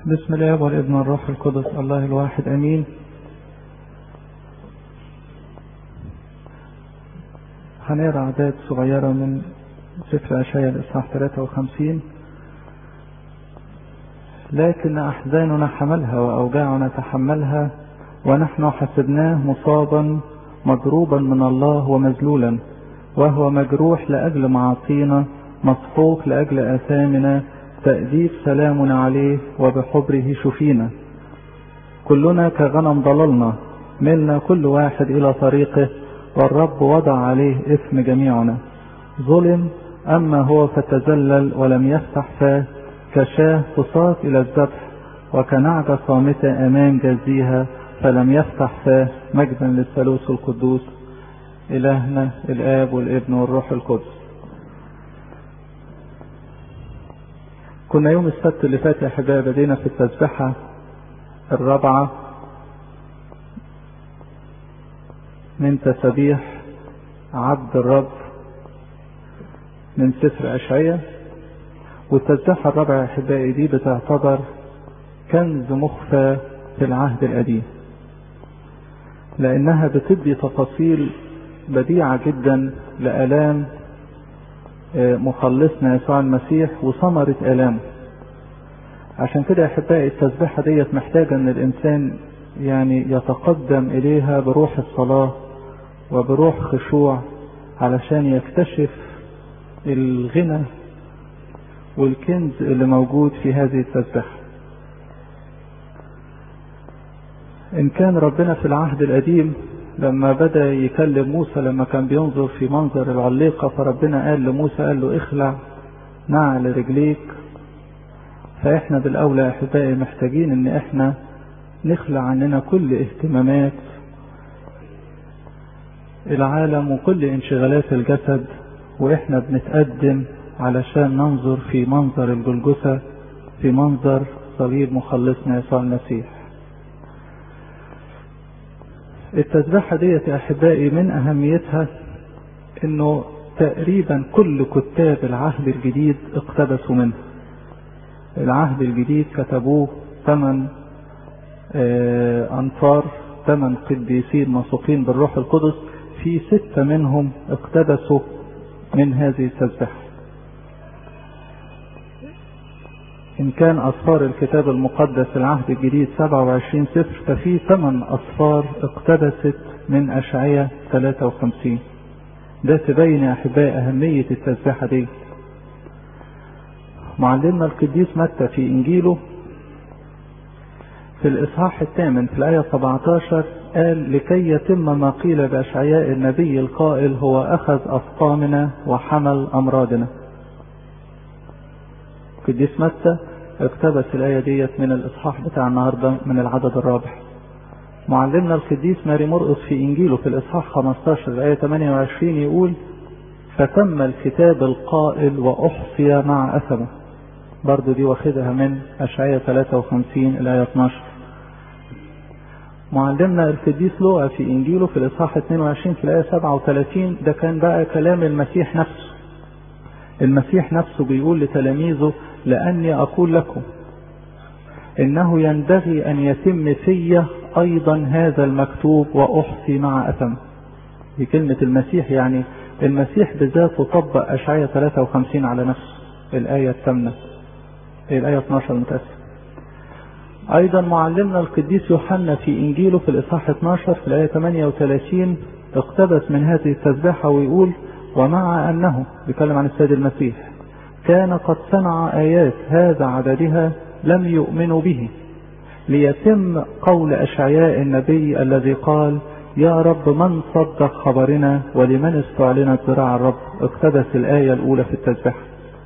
بسم الله والابن والروح القدس الله الواحد امين هنقرا اعداد صغيرة من سفر اشعياء الاصحاح 53 لكن احزاننا حملها واوجاعنا تحملها ونحن حسبناه مصابا مضروبا من الله ومذلولا وهو مجروح لاجل معاصينا مسحوق لاجل اثامنا تأديب سلامنا عليه وبحبره شفينا كلنا كغنم ضللنا ملنا كل واحد إلى طريقه والرب وضع عليه اسم جميعنا ظلم أما هو فتذلل ولم يفتح فاه كشاه تصاف إلى الذبح وكنعجة صامتة أمام جزيها فلم يفتح فاه مجدا للثالوث القدوس إلهنا الآب والابن والروح القدس كنا يوم السبت اللي فات يا احبائي بدينا في التسبحة الرابعة من تسابيح عبد الرب من سفر أشعية والتسبحة الرابعة يا احبائي دي بتعتبر كنز مخفى في العهد القديم لأنها بتدي تفاصيل بديعة جدا لآلام مخلصنا يسوع المسيح وثمرة آلامه عشان كده يا أحبائي التسبيحة ديت محتاجة إن الإنسان يعني يتقدم إليها بروح الصلاة وبروح خشوع علشان يكتشف الغنى والكنز اللي موجود في هذه التسبيحة إن كان ربنا في العهد القديم لما بدأ يكلم موسى لما كان بينظر في منظر العليقة فربنا قال لموسى قال له اخلع نعل رجليك فاحنا بالاولى يا احبائي محتاجين ان احنا نخلع عننا كل اهتمامات العالم وكل انشغالات الجسد واحنا بنتقدم علشان ننظر في منظر الجلجثة في منظر صليب مخلصنا يسوع المسيح التسبيحة ديت يا أحبائي من أهميتها إنه تقريبا كل كتاب العهد الجديد اقتبسوا منه. العهد الجديد كتبوه ثمان أنفار ثمان قديسين موثوقين بالروح القدس في ستة منهم اقتبسوا من هذه التسبيحة. إن كان أصفار الكتاب المقدس العهد الجديد 27 سفر ففي ثمان أصفار اقتبست من أشعية 53 ده تبين يا أحبائي أهمية التسبيحة دي معلمنا القديس متى في إنجيله في الإصحاح الثامن في الآية 17 قال لكي يتم ما قيل بأشعياء النبي القائل هو أخذ أسقامنا وحمل أمراضنا القديس متى اقتبس الآية ديت من الإصحاح بتاع النهاردة من العدد الرابع. معلمنا القديس ماري مرقس في إنجيله في الإصحاح 15 الآية 28 يقول: فتم الكتاب القائل وأحصي مع أثمه. برضه دي واخدها من أشعية 53 الآية 12. معلمنا القديس لوقا في إنجيله في الإصحاح 22 في الآية 37 ده كان بقى كلام المسيح نفسه. المسيح نفسه بيقول لتلاميذه لأني أقول لكم إنه ينبغي أن يتم في أيضا هذا المكتوب وأحصي مع أثم دي كلمة المسيح يعني المسيح بذاته طبق أشعية 53 على نفسه الآية الثامنة الآية 12 متأسف أيضا معلمنا القديس يوحنا في إنجيله في الإصحاح 12 في الآية 38 اقتبس من هذه التسبيحة ويقول ومع أنه بيتكلم عن السيد المسيح كان قد صنع آيات هذا عددها لم يؤمنوا به ليتم قول أشعياء النبي الذي قال يا رب من صدق خبرنا ولمن استعلنت ذراع الرب اقتبس الآية الأولى في التسبيحة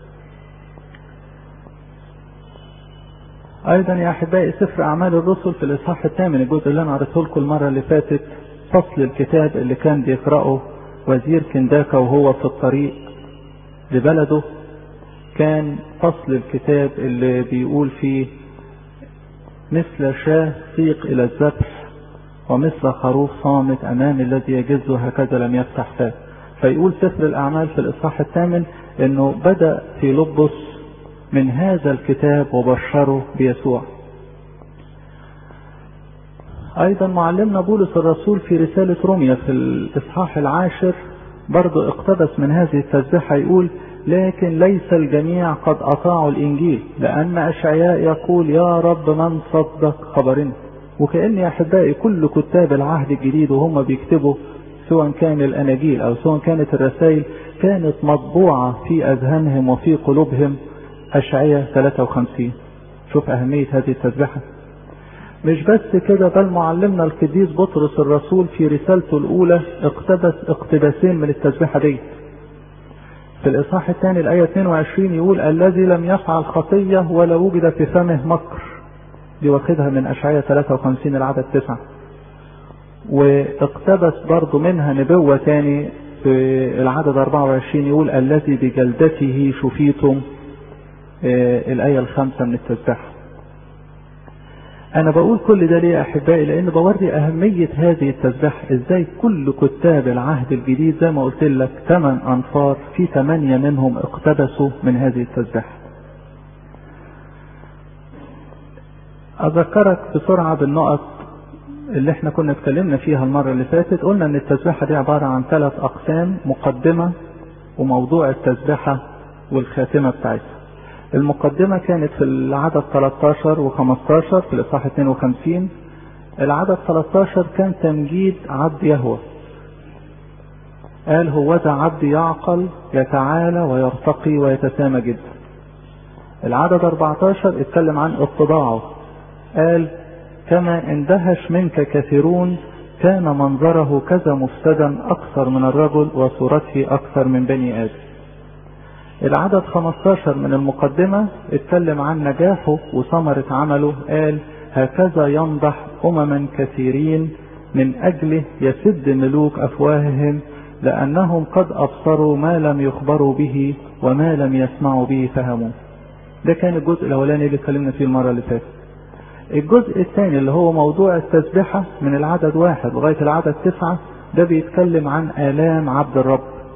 أيضا يا أحبائي سفر أعمال الرسل في الإصحاح الثامن الجزء اللي أنا قريته لكم المرة اللي فاتت فصل الكتاب اللي كان بيقرأه وزير كنداكا وهو في الطريق لبلده كان فصل الكتاب اللي بيقول فيه مثل شاه سيق إلى الذبح ومثل خروف صامت أمام الذي يجزه هكذا لم يفتح فاه فيقول سفر الأعمال في الإصحاح الثامن أنه بدأ في لبس من هذا الكتاب وبشره بيسوع ايضا معلمنا بولس الرسول في رسالة روميا في الاصحاح العاشر برضو اقتبس من هذه التسبيحة يقول لكن ليس الجميع قد اطاعوا الانجيل لان اشعياء يقول يا رب من صدق خبرنا وكأن يا احبائي كل كتاب العهد الجديد وهم بيكتبوا سواء كان الاناجيل او سواء كانت الرسائل كانت مطبوعة في اذهانهم وفي قلوبهم اشعياء 53 شوف اهمية هذه التسبيحة مش بس كده بل معلمنا القديس بطرس الرسول في رسالته الاولى اقتبس اقتباسين من التسبيحة دي في الاصحاح الثاني الايه 22 يقول الذي لم يفعل خطيه ولا وجد في فمه مكر دي واخدها من اشعياء 53 العدد 9 واقتبس برضه منها نبوة تاني في العدد 24 يقول الذي بجلدته شفيتم آه الآية الخامسة من التسبيحة أنا بقول كل ده ليه يا أحبائي لأن بوري أهمية هذه التسبيحة إزاي كل كتاب العهد الجديد زي ما قلت لك ثمان أنفار في ثمانية منهم اقتبسوا من هذه التسبيحة أذكرك بسرعة بالنقط اللي احنا كنا اتكلمنا فيها المرة اللي فاتت قلنا ان التسبيحة دي عبارة عن ثلاث اقسام مقدمة وموضوع التسبيحة والخاتمة بتاعتها المقدمة كانت في العدد 13 و15 في الاصحاح 52 العدد 13 كان تمجيد عبد يهوى قال هو ذا عبد يعقل يتعالى ويرتقي ويتسامى جدا العدد 14 اتكلم عن اتضاعه قال كما اندهش منك كثيرون كان منظره كذا مفسدا اكثر من الرجل وصورته اكثر من بني ادم العدد 15 من المقدمة اتكلم عن نجاحه وثمرة عمله قال هكذا ينضح أمما كثيرين من أجله يسد ملوك أفواههم لأنهم قد أبصروا ما لم يخبروا به وما لم يسمعوا به فهموا ده كان الجزء الأولاني اللي اتكلمنا فيه المرة اللي فاتت الجزء الثاني اللي هو موضوع التسبحة من العدد واحد لغاية العدد تسعة ده بيتكلم عن آلام عبد الرب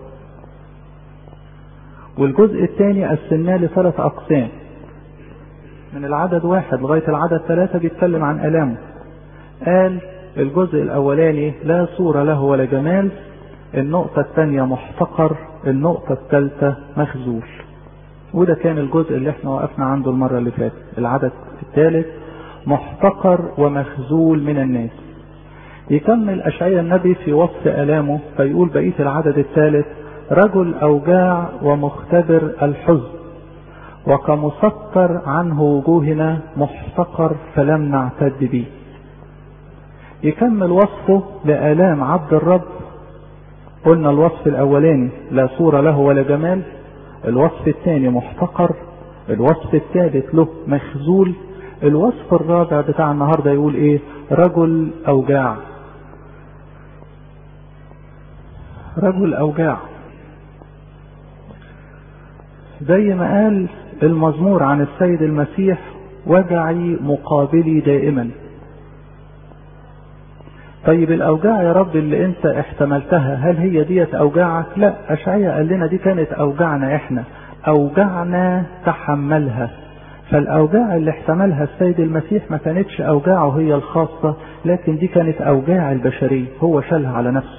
والجزء الثاني قسمناه لثلاث أقسام من العدد واحد لغاية العدد ثلاثة بيتكلم عن آلامه قال الجزء الأولاني لا صورة له ولا جمال النقطة الثانية محتقر النقطة الثالثة مخزول وده كان الجزء اللي احنا وقفنا عنده المرة اللي فاتت العدد الثالث محتقر ومخزول من الناس يكمل أشعياء النبي في وصف آلامه فيقول بقية العدد الثالث رجل أوجاع ومختبر الحزن وكمسطر عنه وجوهنا محتقر فلم نعتد به يكمل وصفه لآلام عبد الرب قلنا الوصف الأولاني لا صورة له ولا جمال الوصف الثاني محتقر الوصف الثالث له مخزول الوصف الرابع بتاع النهارده يقول ايه رجل اوجاع رجل اوجاع زي ما قال المزمور عن السيد المسيح وجعي مقابلي دائما طيب الاوجاع يا رب اللي انت احتملتها هل هي ديت اوجاعك لا اشعياء قال لنا دي كانت اوجاعنا احنا اوجاعنا تحملها فالاوجاع اللي احتملها السيد المسيح ما كانتش اوجاعه هي الخاصة لكن دي كانت اوجاع البشرية هو شالها على نفسه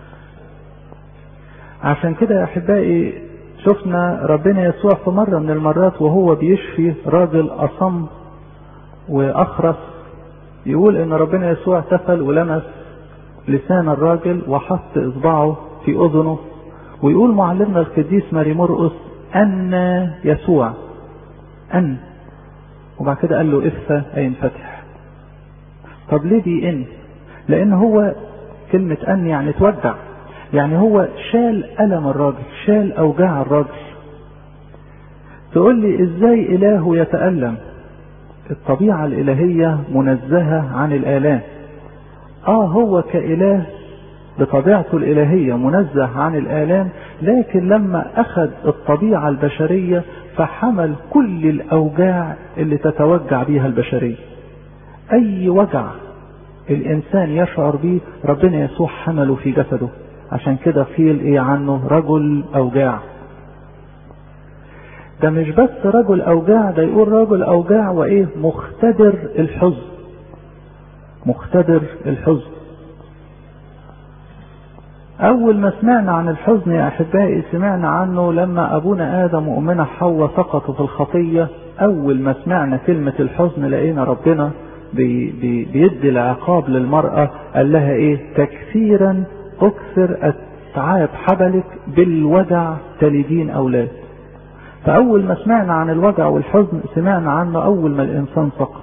عشان كده يا احبائي شفنا ربنا يسوع في مرة من المرات وهو بيشفي راجل اصم واخرس يقول ان ربنا يسوع تفل ولمس لسان الراجل وحط اصبعه في اذنه ويقول معلمنا القديس ماري مرقس ان يسوع ان وبعد كده قال له افتى اي انفتح طب ليه دي ان لان هو كلمة ان يعني توجع يعني هو شال ألم الراجل شال أوجاع الراجل تقول لي ازاي إله يتألم الطبيعة الإلهية منزهة عن الآلام آه هو كإله بطبيعته الإلهية منزه عن الآلام لكن لما أخذ الطبيعة البشرية فحمل كل الأوجاع اللي تتوجع بها البشرية أي وجع الإنسان يشعر به ربنا يسوع حمله في جسده عشان كده قيل إيه عنه رجل أوجاع ده مش بس رجل أوجاع ده يقول رجل أوجاع وإيه مختبر الحزن مختبر الحزن أول ما سمعنا عن الحزن يا أحبائي سمعنا عنه لما أبونا آدم وأمنا حواء سقطوا في الخطية أول ما سمعنا كلمة الحزن لقينا ربنا بي بي بيدي العقاب للمرأة قال لها إيه تكثيرا أكثر أتعاب حبلك بالوجع تلدين أولاد فأول ما سمعنا عن الوجع والحزن سمعنا عنه أول ما الإنسان سقط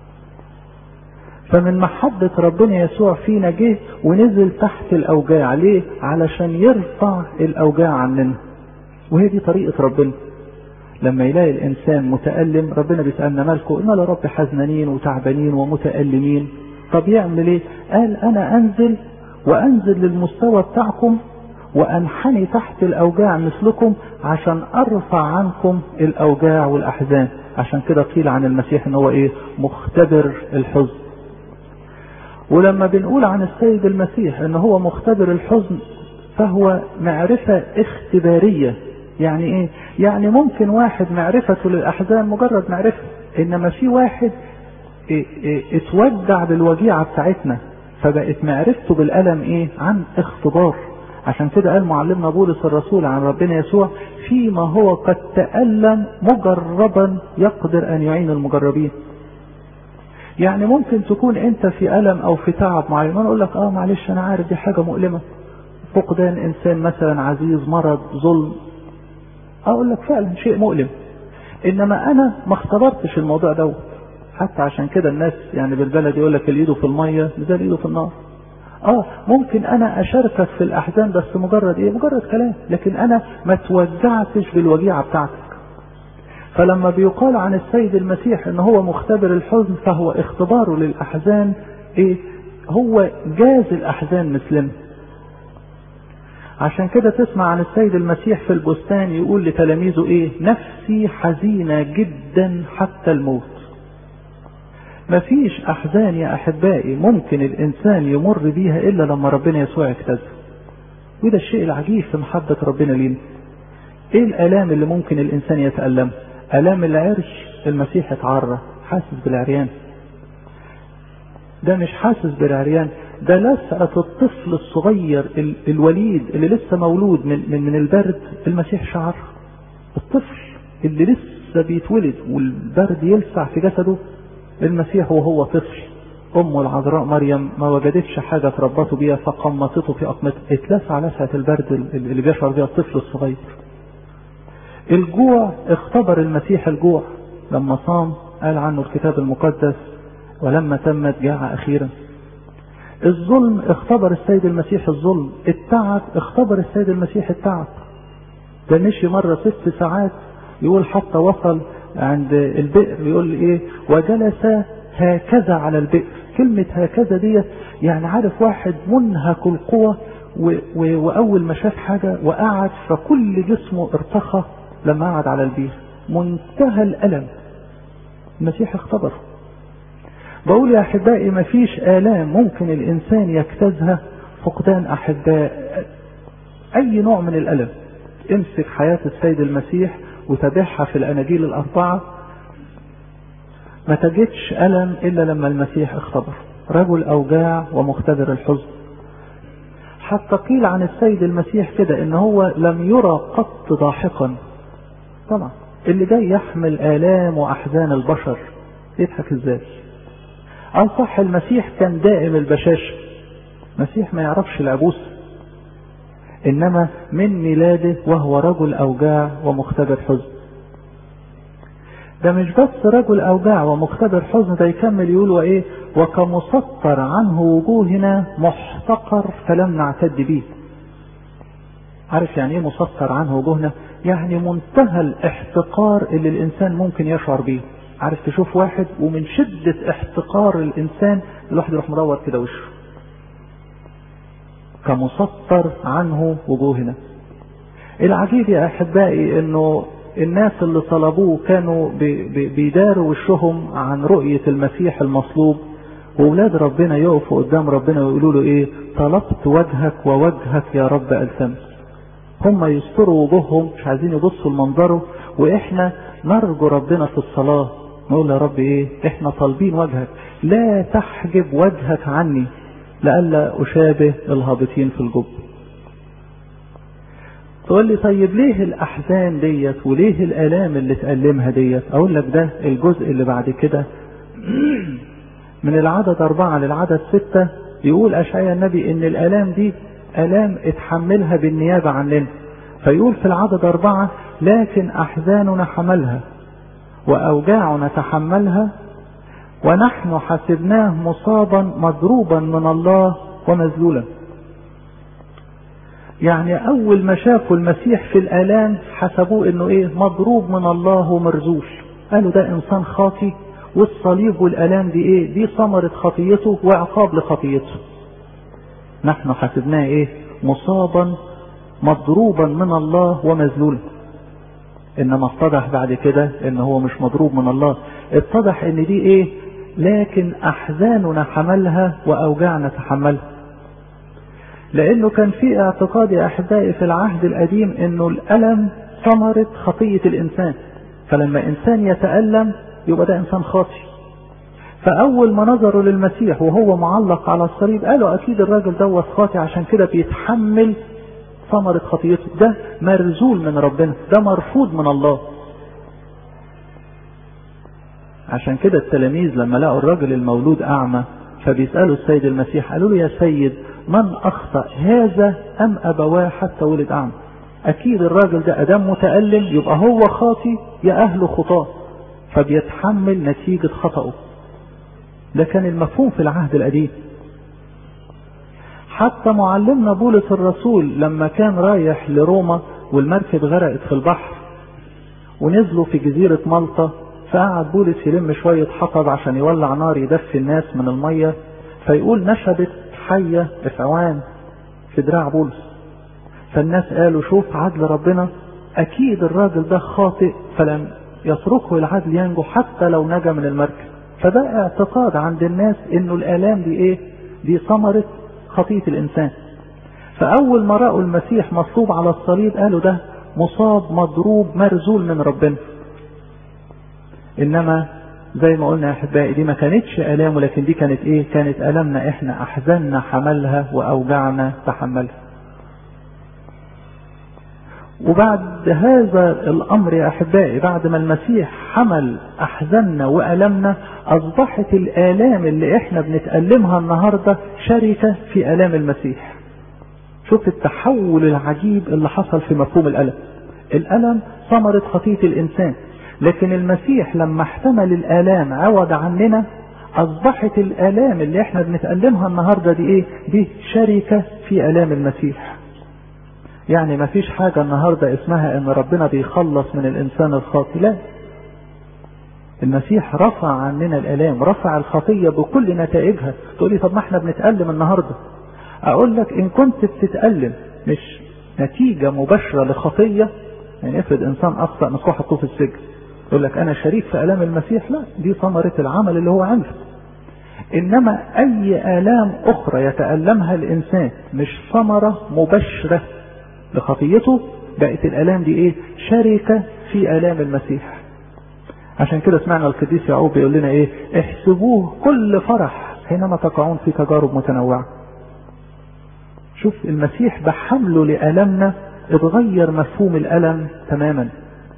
فمن محبة ربنا يسوع فينا جه ونزل تحت الأوجاع ليه؟ علشان يرفع الأوجاع عننا وهي دي طريقة ربنا لما يلاقي الإنسان متألم ربنا بيسألنا مالكم قلنا له رب حزنانين وتعبانين ومتألمين طب يعمل ايه؟ قال أنا أنزل وأنزل للمستوى بتاعكم وأنحني تحت الأوجاع مثلكم عشان أرفع عنكم الأوجاع والأحزان عشان كده قيل عن المسيح إن هو إيه؟ مختبر الحزن ولما بنقول عن السيد المسيح ان هو مختبر الحزن فهو معرفة اختبارية يعني ايه يعني ممكن واحد معرفته للاحزان مجرد معرفة انما في واحد إيه إيه اتودع بالوجيعة بتاعتنا فبقت معرفته بالألم ايه عن اختبار عشان كده قال معلمنا بولس الرسول عن ربنا يسوع فيما هو قد تألم مجربا يقدر ان يعين المجربين يعني ممكن تكون انت في الم او في تعب معين وانا اقول لك اه معلش انا عارف دي حاجه مؤلمه فقدان انسان مثلا عزيز مرض ظلم اقول لك فعلا شيء مؤلم انما انا ما اختبرتش الموضوع دوت حتى عشان كده الناس يعني بالبلد يقول لك اللي ايده في الميه زي اللي ايده في النار اه ممكن انا اشاركك في الاحزان بس مجرد ايه مجرد كلام لكن انا ما توجعتش بالوجيعه بتاعتك فلما بيقال عن السيد المسيح ان هو مختبر الحزن فهو اختباره للاحزان ايه هو جاز الاحزان مثلنا عشان كده تسمع عن السيد المسيح في البستان يقول لتلاميذه ايه نفسي حزينة جدا حتى الموت مفيش احزان يا احبائي ممكن الانسان يمر بيها الا لما ربنا يسوع اجتازها وده الشيء العجيب في محبة ربنا لينا ايه الالام اللي ممكن الانسان يتألمها الام العرش المسيح اتعرى حاسس بالعريان ده مش حاسس بالعريان ده لسعة الطفل الصغير الوليد اللي لسه مولود من, من, من البرد المسيح شعر الطفل اللي لسه بيتولد والبرد يلسع في جسده المسيح وهو طفل امه العذراء مريم ما وجدتش حاجة تربطه بيها فقمطته في اقمته اتلسع لسعة البرد اللي بيشعر بيها الطفل الصغير الجوع اختبر المسيح الجوع لما صام قال عنه الكتاب المقدس ولما تمت جاع اخيرا الظلم اختبر السيد المسيح الظلم التعب اختبر السيد المسيح التعب ده مشي مرة ست ساعات يقول حتى وصل عند البئر يقول ايه وجلس هكذا على البئر كلمة هكذا ديت يعني عارف واحد منهك القوة و و وأول ما شاف حاجة وقعد فكل جسمه ارتخى لما قعد على البير منتهى الألم المسيح اختبر بقول يا أحبائي مفيش آلام ممكن الإنسان يجتازها فقدان أحباء أي نوع من الألم امسك حياة السيد المسيح وتابعها في الأناجيل الأربعة ما تجدش ألم إلا لما المسيح اختبر رجل أوجاع ومختبر الحزن حتى قيل عن السيد المسيح كده ان هو لم يرى قط ضاحكا طبعا اللي جاي يحمل آلام وأحزان البشر يضحك ازاي قال صح المسيح كان دائم البشاشة المسيح ما يعرفش العبوس انما من ميلاده وهو رجل اوجاع ومختبر حزن ده مش بس رجل اوجاع ومختبر حزن ده يكمل يقول وايه وكمسطر عنه وجوهنا محتقر فلم نعتد به عارف يعني ايه مسطر عنه وجوهنا يعني منتهى الاحتقار اللي الانسان ممكن يشعر بيه عارف تشوف واحد ومن شدة احتقار الانسان الواحد يروح مدور كده وشه كمسطر عنه وجوهنا العجيب يا احبائي انه الناس اللي طلبوه كانوا بيداروا وشهم عن رؤية المسيح المصلوب وولاد ربنا يقفوا قدام ربنا ويقولوا له ايه طلبت وجهك ووجهك يا رب التمس هم يستروا وجوههم مش عايزين يبصوا لمنظره واحنا نرجو ربنا في الصلاة نقول يا رب ايه احنا طالبين وجهك لا تحجب وجهك عني لئلا أشابه الهابطين في الجب تقول لي طيب ليه الأحزان ديت وليه الآلام اللي تألمها ديت أقول لك ده الجزء اللي بعد كده من العدد أربعة للعدد ستة يقول أشعيا النبي إن الآلام دي آلام اتحملها بالنيابة عننا فيقول في العدد أربعة لكن أحزاننا حملها وأوجاعنا تحملها ونحن حسبناه مصابا مضروبا من الله ومذلولا يعني أول ما شافوا المسيح في الآلام حسبوه إنه إيه مضروب من الله ومرزوش قالوا ده إنسان خاطي والصليب والآلام دي إيه دي ثمرة خطيته وعقاب لخطيته نحن حسبناه إيه مصابا مضروبا من الله ومذلولا انما اتضح بعد كده ان هو مش مضروب من الله اتضح ان دي ايه لكن احزاننا حملها واوجاعنا تحملها لانه كان في اعتقاد يا احبائي في العهد القديم انه الالم ثمرة خطية الانسان فلما انسان يتألم يبقى ده انسان خاطي فاول ما نظروا للمسيح وهو معلق على الصليب قالوا اكيد الراجل دوت خاطي عشان كده بيتحمل ثمرة خطيته ده مرزول من ربنا ده مرفوض من الله عشان كده التلاميذ لما لقوا الراجل المولود أعمى فبيسألوا السيد المسيح قالوا له يا سيد من أخطأ هذا أم أبواه حتى ولد أعمى أكيد الراجل ده أدام متألم يبقى هو خاطي يا أهله خطاه فبيتحمل نتيجة خطأه ده كان المفهوم في العهد القديم حتى معلمنا بولس الرسول لما كان رايح لروما والمركب غرقت في البحر ونزلوا في جزيرة مالطا فقعد بولس يلم شوية حطب عشان يولع نار يدفي الناس من المية فيقول نشبت حية افعوان في دراع بولس فالناس قالوا شوف عدل ربنا اكيد الراجل ده خاطئ فلم يتركه العدل ينجو حتى لو نجا من المركب فده اعتقاد عند الناس انه الالام دي ايه دي ثمرة خطية الإنسان فأول ما رأوا المسيح مصلوب على الصليب قالوا ده مصاب مضروب مرزول من ربنا إنما زي ما قلنا يا أحبائي دي ما كانتش آلامه لكن دي كانت إيه كانت آلامنا إحنا أحزاننا حملها وأوجعنا تحملها وبعد هذا الأمر يا أحبائي بعد ما المسيح حمل أحزاننا وألمنا أصبحت الآلام اللي إحنا بنتألمها النهاردة شركة في آلام المسيح شوف التحول العجيب اللي حصل في مفهوم الألم الألم ثمرة خطية الإنسان لكن المسيح لما احتمل الآلام عوض عننا أصبحت الآلام اللي إحنا بنتألمها النهاردة دي إيه دي شركة في آلام المسيح يعني ما فيش حاجة النهاردة اسمها ان ربنا بيخلص من الانسان الخاطئ لا المسيح رفع عننا الالام رفع الخطية بكل نتائجها تقولي طب ما احنا بنتألم النهاردة اقول لك ان كنت بتتألم مش نتيجة مباشرة لخطية يعني افرض انسان اخطأ مسكوه حطوه في السجن يقول لك انا شريك في الام المسيح لا دي ثمرة العمل اللي هو عمله انما اي الام اخرى يتألمها الانسان مش ثمرة مباشرة لخطيته بقت الالام دي ايه شركة في الام المسيح عشان كده سمعنا القديس يعقوب بيقول لنا ايه احسبوه كل فرح حينما تقعون في تجارب متنوعة شوف المسيح بحمله لألمنا اتغير مفهوم الألم تماما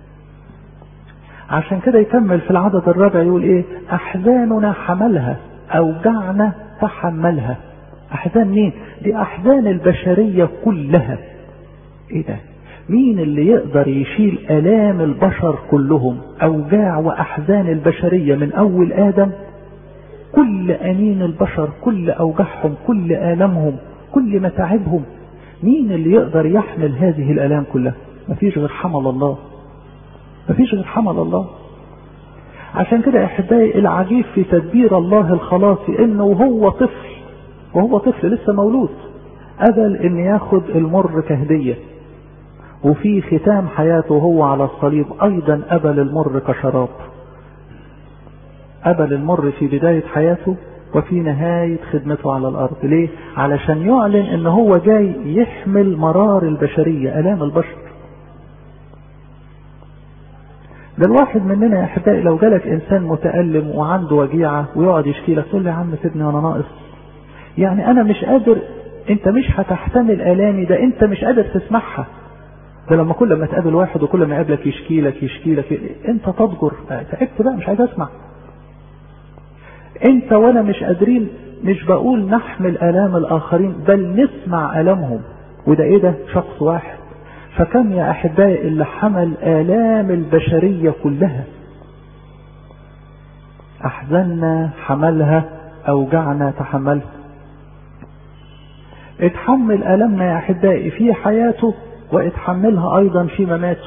عشان كده يكمل في العدد الرابع يقول ايه احزاننا حملها اوجعنا تحملها احزان مين دي احزان البشرية كلها ايه ده مين اللي يقدر يشيل الام البشر كلهم اوجاع واحزان البشرية من اول ادم كل انين البشر كل اوجاعهم كل الامهم كل متاعبهم مين اللي يقدر يحمل هذه الالام كلها مفيش غير حمل الله مفيش غير حمل الله عشان كده احبائي العجيب في تدبير الله الخلاصي انه وهو طفل وهو طفل لسه مولود قبل ان ياخد المر كهديه وفي ختام حياته وهو على الصليب ايضا قبل المر كشراب قبل المر في بداية حياته وفي نهاية خدمته على الارض ليه علشان يعلن ان هو جاي يحمل مرار البشرية الام البشر ده الواحد مننا يا احبائي لو جالك انسان متألم وعنده وجيعة ويقعد يشكي لك تقول له يا عم سيبني وانا ناقص يعني انا مش قادر انت مش هتحتمل الامي ده انت مش قادر تسمعها ده لما كل ما تقابل واحد وكل ما يقابلك يشكي لك يشكي لك انت تضجر تعبت بقى مش عايز اسمع انت وانا مش قادرين مش بقول نحمل الام الاخرين بل نسمع الامهم وده ايه ده شخص واحد فكم يا احبائي اللي حمل الام البشريه كلها احزننا حملها اوجعنا تحملها اتحمل ألمنا يا أحبائي في حياته واتحملها أيضا في مماته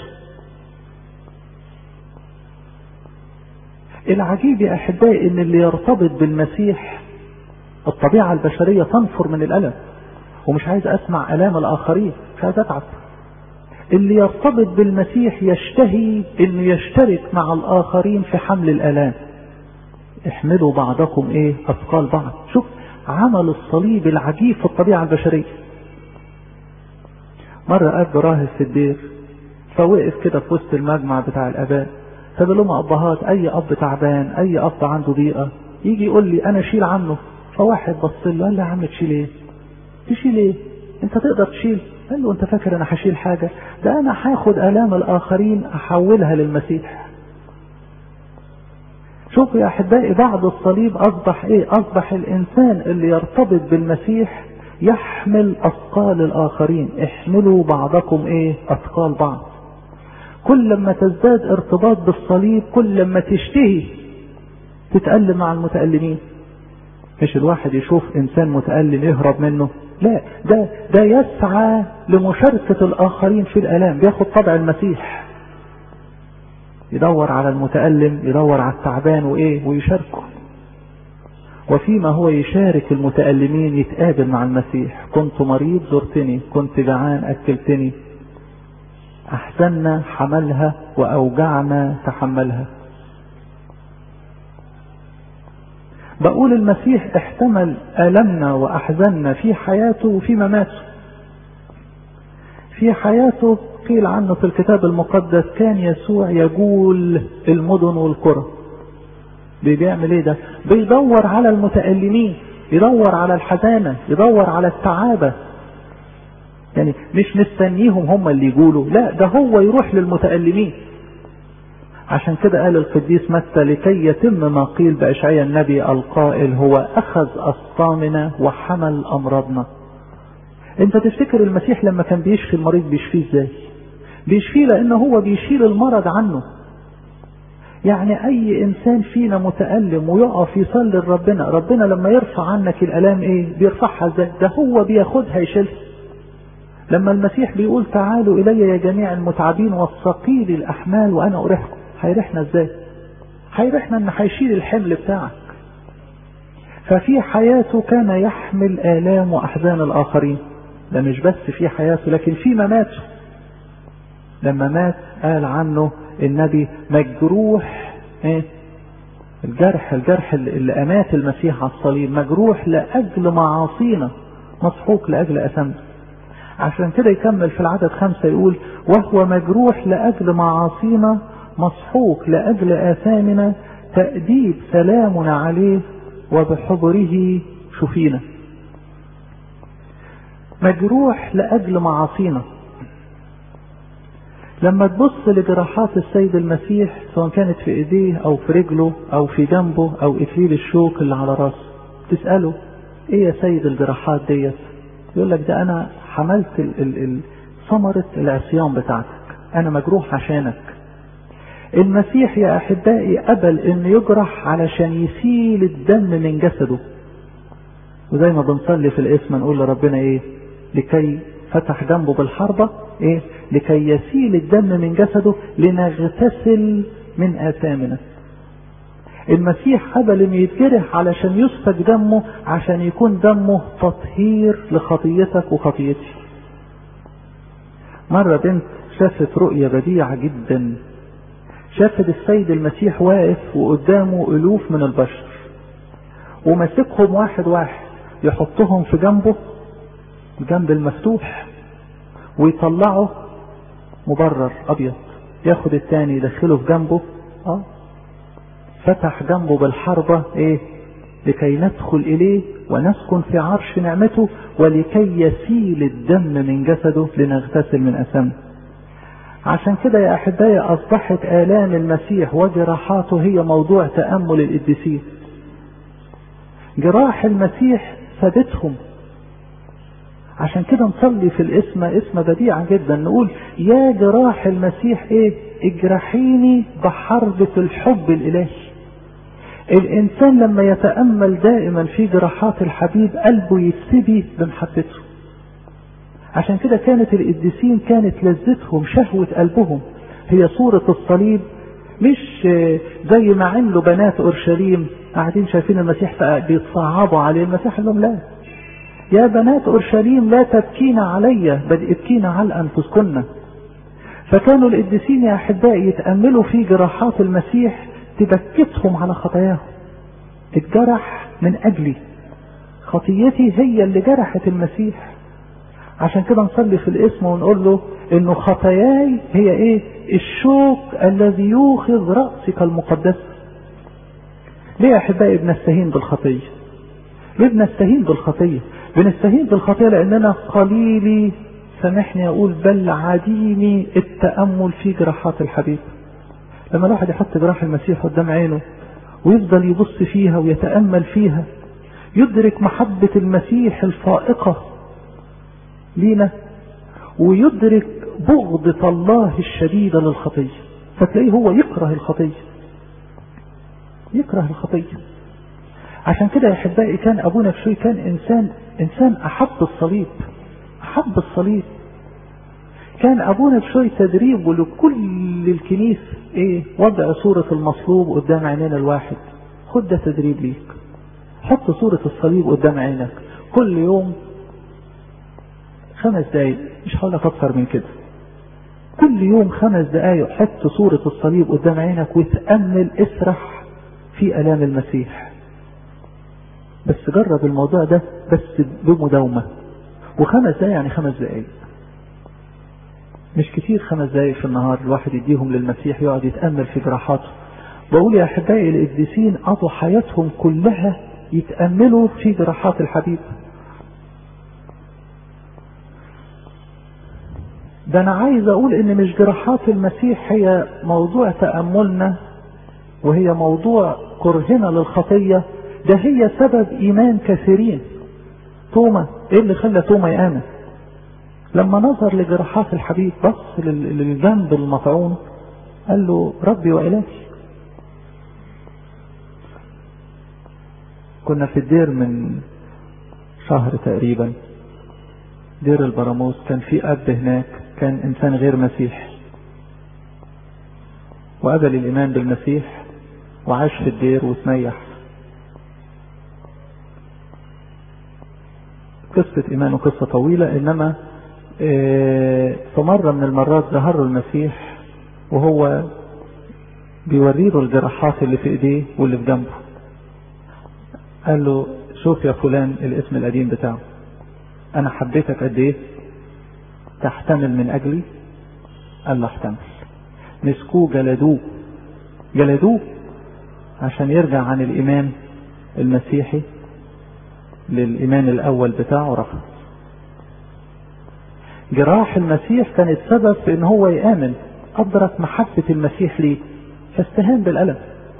العجيب يا أحبائي إن اللي يرتبط بالمسيح الطبيعة البشرية تنفر من الألم ومش عايز أسمع ألام الآخرين مش عايز أتعب اللي يرتبط بالمسيح يشتهي إنه يشترك مع الآخرين في حمل الآلام احملوا بعضكم إيه أثقال بعض شوف عمل الصليب العجيب في الطبيعة البشرية مرة أب راهب في الدير فوقف كده في وسط المجمع بتاع الآباء فقال لهم أبهات أي أب تعبان أي أب عنده ضيقة يجي يقول لي أنا أشيل عنه فواحد بص له قال له يا عم تشيل إيه؟ تشيل إيه؟ أنت تقدر تشيل؟ قال له أنت فاكر أنا هشيل حاجة؟ ده أنا هاخد آلام الآخرين أحولها للمسيح شوفوا يا احبائي بعد الصليب اصبح ايه اصبح الانسان اللي يرتبط بالمسيح يحمل اثقال الاخرين احملوا بعضكم ايه اثقال بعض كل لما تزداد ارتباط بالصليب كل لما تشتهي تتألم مع المتألمين مش الواحد يشوف انسان متألم يهرب منه لا ده ده يسعى لمشاركة الاخرين في الالام بياخد طبع المسيح يدور على المتألم يدور على التعبان وإيه ويشاركه وفيما هو يشارك المتألمين يتقابل مع المسيح كنت مريض زرتني كنت جعان أكلتني أحزننا حملها وأوجعنا تحملها بقول المسيح احتمل ألمنا وأحزننا في حياته وفي مماته في حياته قيل عنه في الكتاب المقدس كان يسوع يجول المدن والقرى بيعمل ايه ده بيدور على المتألمين يدور على الحزانة يدور على التعابة يعني مش مستنيهم هم اللي يقولوا لا ده هو يروح للمتألمين عشان كده قال القديس متى لكي يتم ما قيل بأشعياء النبي القائل هو أخذ أسقامنا وحمل أمراضنا انت تفتكر المسيح لما كان بيشفي المريض بيشفيه ازاي بيشفيه لان هو بيشيل المرض عنه يعني اي انسان فينا متألم ويقف يصلي لربنا ربنا لما يرفع عنك الالام ايه بيرفعها ازاي ده هو بياخدها يشيلها لما المسيح بيقول تعالوا الي يا جميع المتعبين والثقيل الاحمال وانا اريحكم هيريحنا ازاي هيريحنا ان هيشيل الحمل بتاعك ففي حياته كان يحمل آلام وأحزان الآخرين ده مش بس في حياته لكن في مماته لما مات قال عنه النبي مجروح ايه الجرح الجرح اللي أمات المسيح على الصليب مجروح لأجل معاصينا مسحوق لأجل أثمنا عشان كده يكمل في العدد خمسة يقول وهو مجروح لأجل معاصينا مسحوق لأجل آثامنا تأديب سلامنا عليه وبحبره شفينا مجروح لأجل معاصينا لما تبص لجراحات السيد المسيح سواء كانت في ايديه او في رجله او في جنبه او اكليل الشوك اللي على راسه تسأله ايه يا سيد الجراحات ديت يقول لك ده انا حملت ال ال ال ثمرة العصيان بتاعتك انا مجروح عشانك المسيح يا احبائي قبل انه يجرح علشان يسيل الدم من جسده وزي ما بنصلي في الاسم نقول لربنا ايه لكي فتح جنبه بالحربة ايه لكي يسيل الدم من جسده لنغتسل من آثامنا المسيح قبل انه يتجرح علشان يسفك دمه عشان يكون دمه تطهير لخطيتك وخطيتي مرة بنت شافت رؤية بديعة جدا شافت السيد المسيح واقف وقدامه ألوف من البشر وماسكهم واحد واحد يحطهم في جنبه جنب المفتوح ويطلعه مبرر أبيض ياخد التاني يدخله في جنبه اه فتح جنبه بالحربة ايه لكي ندخل اليه ونسكن في عرش نعمته ولكي يسيل الدم من جسده لنغتسل من اثامه عشان كده يا احبائي اصبحت الام المسيح وجراحاته هي موضوع تامل القديسين جراح المسيح فادتهم عشان كده نصلي في الاسم اسم بديعة جدا نقول يا جراح المسيح ايه اجرحيني بحربة الحب الالهي الانسان لما يتأمل دائما في جراحات الحبيب قلبه يتسبي بمحبته عشان كده كانت القديسين كانت لذتهم شهوة قلبهم هي صورة الصليب مش زي ما عملوا بنات اورشليم قاعدين شايفين المسيح بيتصعبوا عليه المسيح قال لهم لا يا بنات اورشليم لا تبكين علي بل ابكين على انفسكن فكانوا القديسين يا احبائي يتاملوا في جراحات المسيح تبكتهم على خطاياهم اتجرح من اجلي خطيتي هي اللي جرحت المسيح عشان كده نصلي في الاسم ونقول له انه خطاياي هي ايه الشوك الذي يوخذ رأسك المقدس ليه يا احبائي بنستهين بالخطية ليه بنستهين بالخطية بنستهين بالخطية لاننا قليلي سامحني اقول بل عديمي التأمل في جراحات الحبيب لما الواحد يحط جراح المسيح قدام عينه ويفضل يبص فيها ويتأمل فيها يدرك محبة المسيح الفائقة لينا ويدرك بغضة الله الشديدة للخطية فتلاقيه هو يكره الخطية يكره الخطية عشان كده يا احبائي كان ابونا بشوي كان انسان انسان احب الصليب احب الصليب كان ابونا بشوي تدريبه لكل الكنيسة ايه وضع صورة المصلوب قدام عينينا الواحد خد ده تدريب ليك حط صورة الصليب قدام عينك كل يوم خمس دقايق مش هقول لك اكتر من كده كل يوم خمس دقايق حط صورة الصليب قدام عينك وتأمل اسرح في الام المسيح بس جرب الموضوع ده بس بمداومة وخمس دقايق يعني خمس دقايق مش كتير خمس دقايق في النهار الواحد يديهم للمسيح يقعد يتأمل في جراحاته بقول يا أحبائي القديسين قضوا حياتهم كلها يتأملوا في جراحات الحبيب ده أنا عايز أقول إن مش جراحات المسيح هي موضوع تأملنا وهي موضوع كرهنا للخطية ده هي سبب إيمان كثيرين توما إيه اللي خلى توما يآمن لما نظر لجراحات الحبيب بص للجنب المطعون قال له ربي وإلهي كنا في الدير من شهر تقريبا دير البراموس كان في أب هناك كان إنسان غير مسيح وقبل الإيمان بالمسيح وعاش في الدير وتميح قصة إيمانه قصة طويلة إنما في مرة من المرات ظهر له المسيح وهو بيوري له الجراحات اللي في ايديه واللي في جنبه قال له شوف يا فلان الاسم القديم بتاعه انا حبيتك قد ايه تحتمل من اجلي قال له احتمل مسكوه جلدوه جلدوه عشان يرجع عن الايمان المسيحي للايمان الاول بتاعه رفض جراح المسيح كانت سبب في ان هو يآمن أدرك محبة المسيح ليه فاستهان بالألم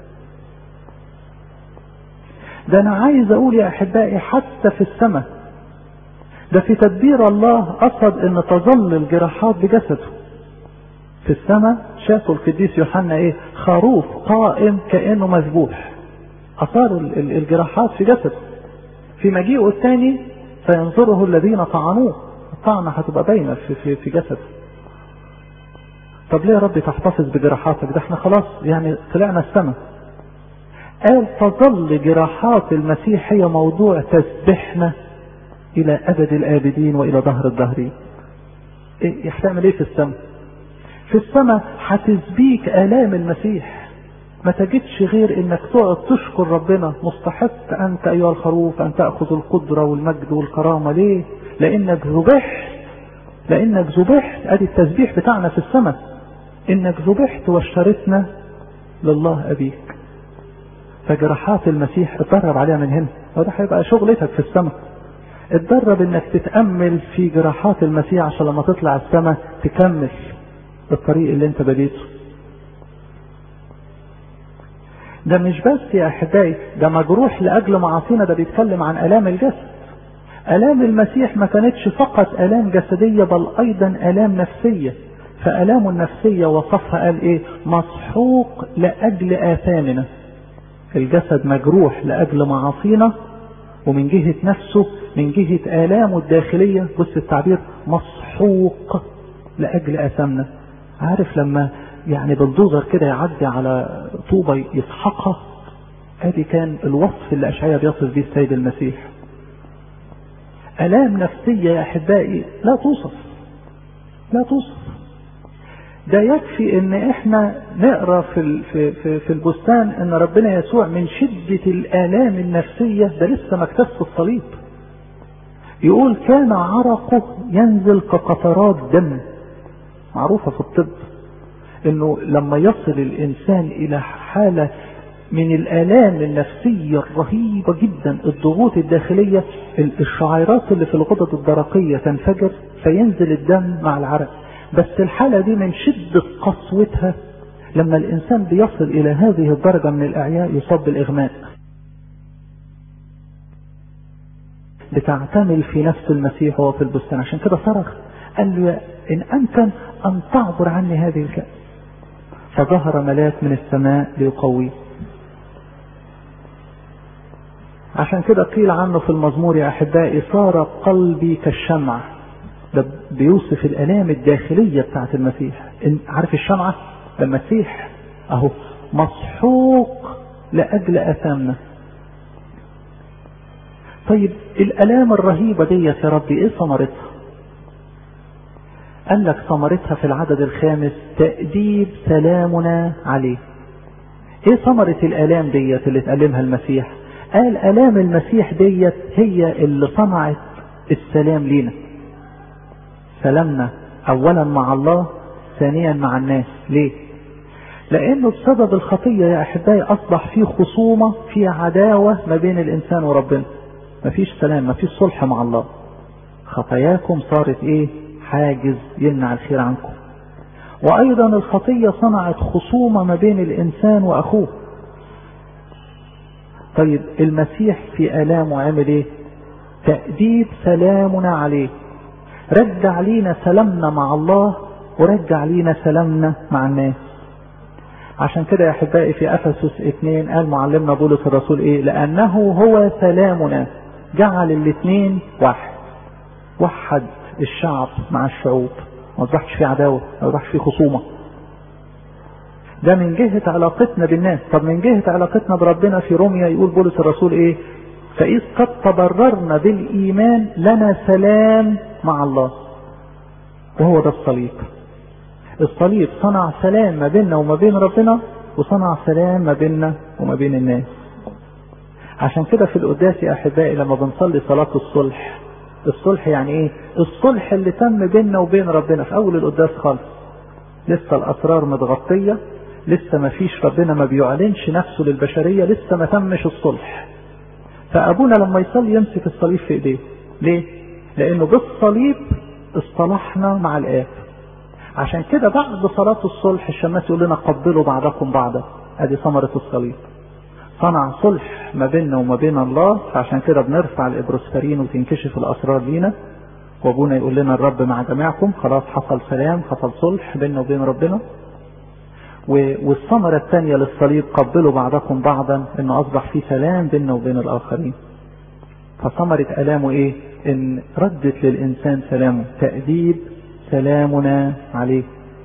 ده أنا عايز أقول يا أحبائي حتى في السماء ده في تدبير الله قصد أن تظل الجراحات بجسده في السماء شافوا القديس يوحنا ايه خروف قائم كأنه مذبوح أثار الجراحات في جسده في مجيئه الثاني سينظره الذين طعنوه الطعنة هتبقى باينة في, في, في جسده طب ليه يا رب تحتفظ بجراحاتك ده احنا خلاص يعني طلعنا السماء قال تظل جراحات المسيح هي موضوع تسبحنا الى ابد الابدين والى ظهر الظهرين ايه هتعمل ايه في السماء في السماء هتسبيك الام المسيح ما تجدش غير انك تقعد تشكر ربنا مستحق انت ايها الخروف ان تاخذ القدره والمجد والكرامه ليه لانك ذبحت لانك ذبحت ادي التسبيح بتاعنا في السماء انك ذبحت واشتريتنا لله ابيك فجراحات المسيح اتدرب عليها من هنا وده هيبقى شغلتك في السماء اتدرب انك تتأمل في جراحات المسيح عشان لما تطلع السماء تكمل الطريق اللي انت بديته ده مش بس يا احبائي ده مجروح لاجل معاصينا ده بيتكلم عن الام الجسد الام المسيح ما كانتش فقط الام جسديه بل ايضا الام نفسيه فالامه النفسيه وصفها قال ايه مسحوق لاجل اثامنا الجسد مجروح لاجل معاصينا ومن جهه نفسه من جهه الامه الداخليه بص التعبير مسحوق لاجل اثامنا عارف لما يعني بالدوزر كده يعدي على طوبة يسحقها ادي كان الوصف اللي اشعياء بيصف به السيد المسيح الام نفسية يا احبائي لا توصف لا توصف ده يكفي ان احنا نقرا في في في, في البستان ان ربنا يسوع من شده الالام النفسيه ده لسه ما اكتشف الصليب يقول كان عرقه ينزل كقطرات دم معروفه في الطب انه لما يصل الانسان الى حالة من الالام النفسية الرهيبة جدا الضغوط الداخلية الشعيرات اللي في الغدد الدرقية تنفجر فينزل الدم مع العرق بس الحالة دي من شدة قسوتها لما الانسان بيصل الى هذه الدرجة من الاعياء يصاب بالاغماء بتعتمل في نفس المسيح وهو في البستان عشان كده صرخ قال له ان امكن ان تعبر عني هذه الكأس فظهر ملاك من السماء ليقويه عشان كده قيل عنه في المزمور يا احبائي صار قلبي كالشمع ده بيوصف الالام الداخليه بتاعت المسيح عارف الشمعه لما تسيح اهو مسحوق لاجل اثامنا طيب الالام الرهيبه ديت يا ربي ايه ثمرتها قال لك ثمرتها في العدد الخامس تأديب سلامنا عليه ايه ثمرة الالام ديت اللي تألمها المسيح قال الام المسيح ديت هي اللي صنعت السلام لينا سلامنا اولا مع الله ثانيا مع الناس ليه لانه بسبب الخطية يا احبائي اصبح في خصومة في عداوة ما بين الانسان وربنا مفيش سلام مفيش صلح مع الله خطاياكم صارت ايه حاجز يمنع الخير عنكم وايضا الخطية صنعت خصومة ما بين الانسان واخوه طيب المسيح في الامه عمل ايه تأديب سلامنا عليه رجع لينا سلامنا مع الله ورجع لينا سلامنا مع الناس عشان كده يا احبائي في افسس اثنين قال معلمنا بولس الرسول ايه لانه هو سلامنا جعل الاثنين واحد وحد الشعب مع الشعوب ما اصبحش في عداوه ما اصبحش في خصومه ده من جهة علاقتنا بالناس طب من جهة علاقتنا بربنا في روميا يقول بولس الرسول ايه فإذ قد تبررنا بالإيمان لنا سلام مع الله وهو ده الصليب الصليب صنع سلام ما بيننا وما بين ربنا وصنع سلام ما بيننا وما بين الناس عشان كده في القداس يا احبائي لما بنصلي صلاة الصلح الصلح يعني ايه الصلح اللي تم بيننا وبين ربنا في اول القداس خالص لسه الاسرار متغطية لسه ما فيش ربنا ما بيعلنش نفسه للبشرية لسه ما تمش الصلح فابونا لما يصلي يمسك الصليب في ايديه ليه لانه بالصليب اصطلحنا مع الاب عشان كده بعد صلاة الصلح الشماس يقول لنا قبلوا بعضكم بعضا ادي ثمرة الصليب صنع صلح ما بيننا وما بين الله فعشان كده بنرفع الابروسفرين وتنكشف الاسرار لينا وابونا يقول لنا الرب مع جميعكم خلاص حصل سلام حصل صلح بيننا وبين ربنا والثمرة الثانية للصليب قبلوا بعضكم بعضا انه اصبح في سلام بيننا وبين الاخرين فثمرة الامه ايه ان ردت للانسان سلامه تأديب سلامنا عليه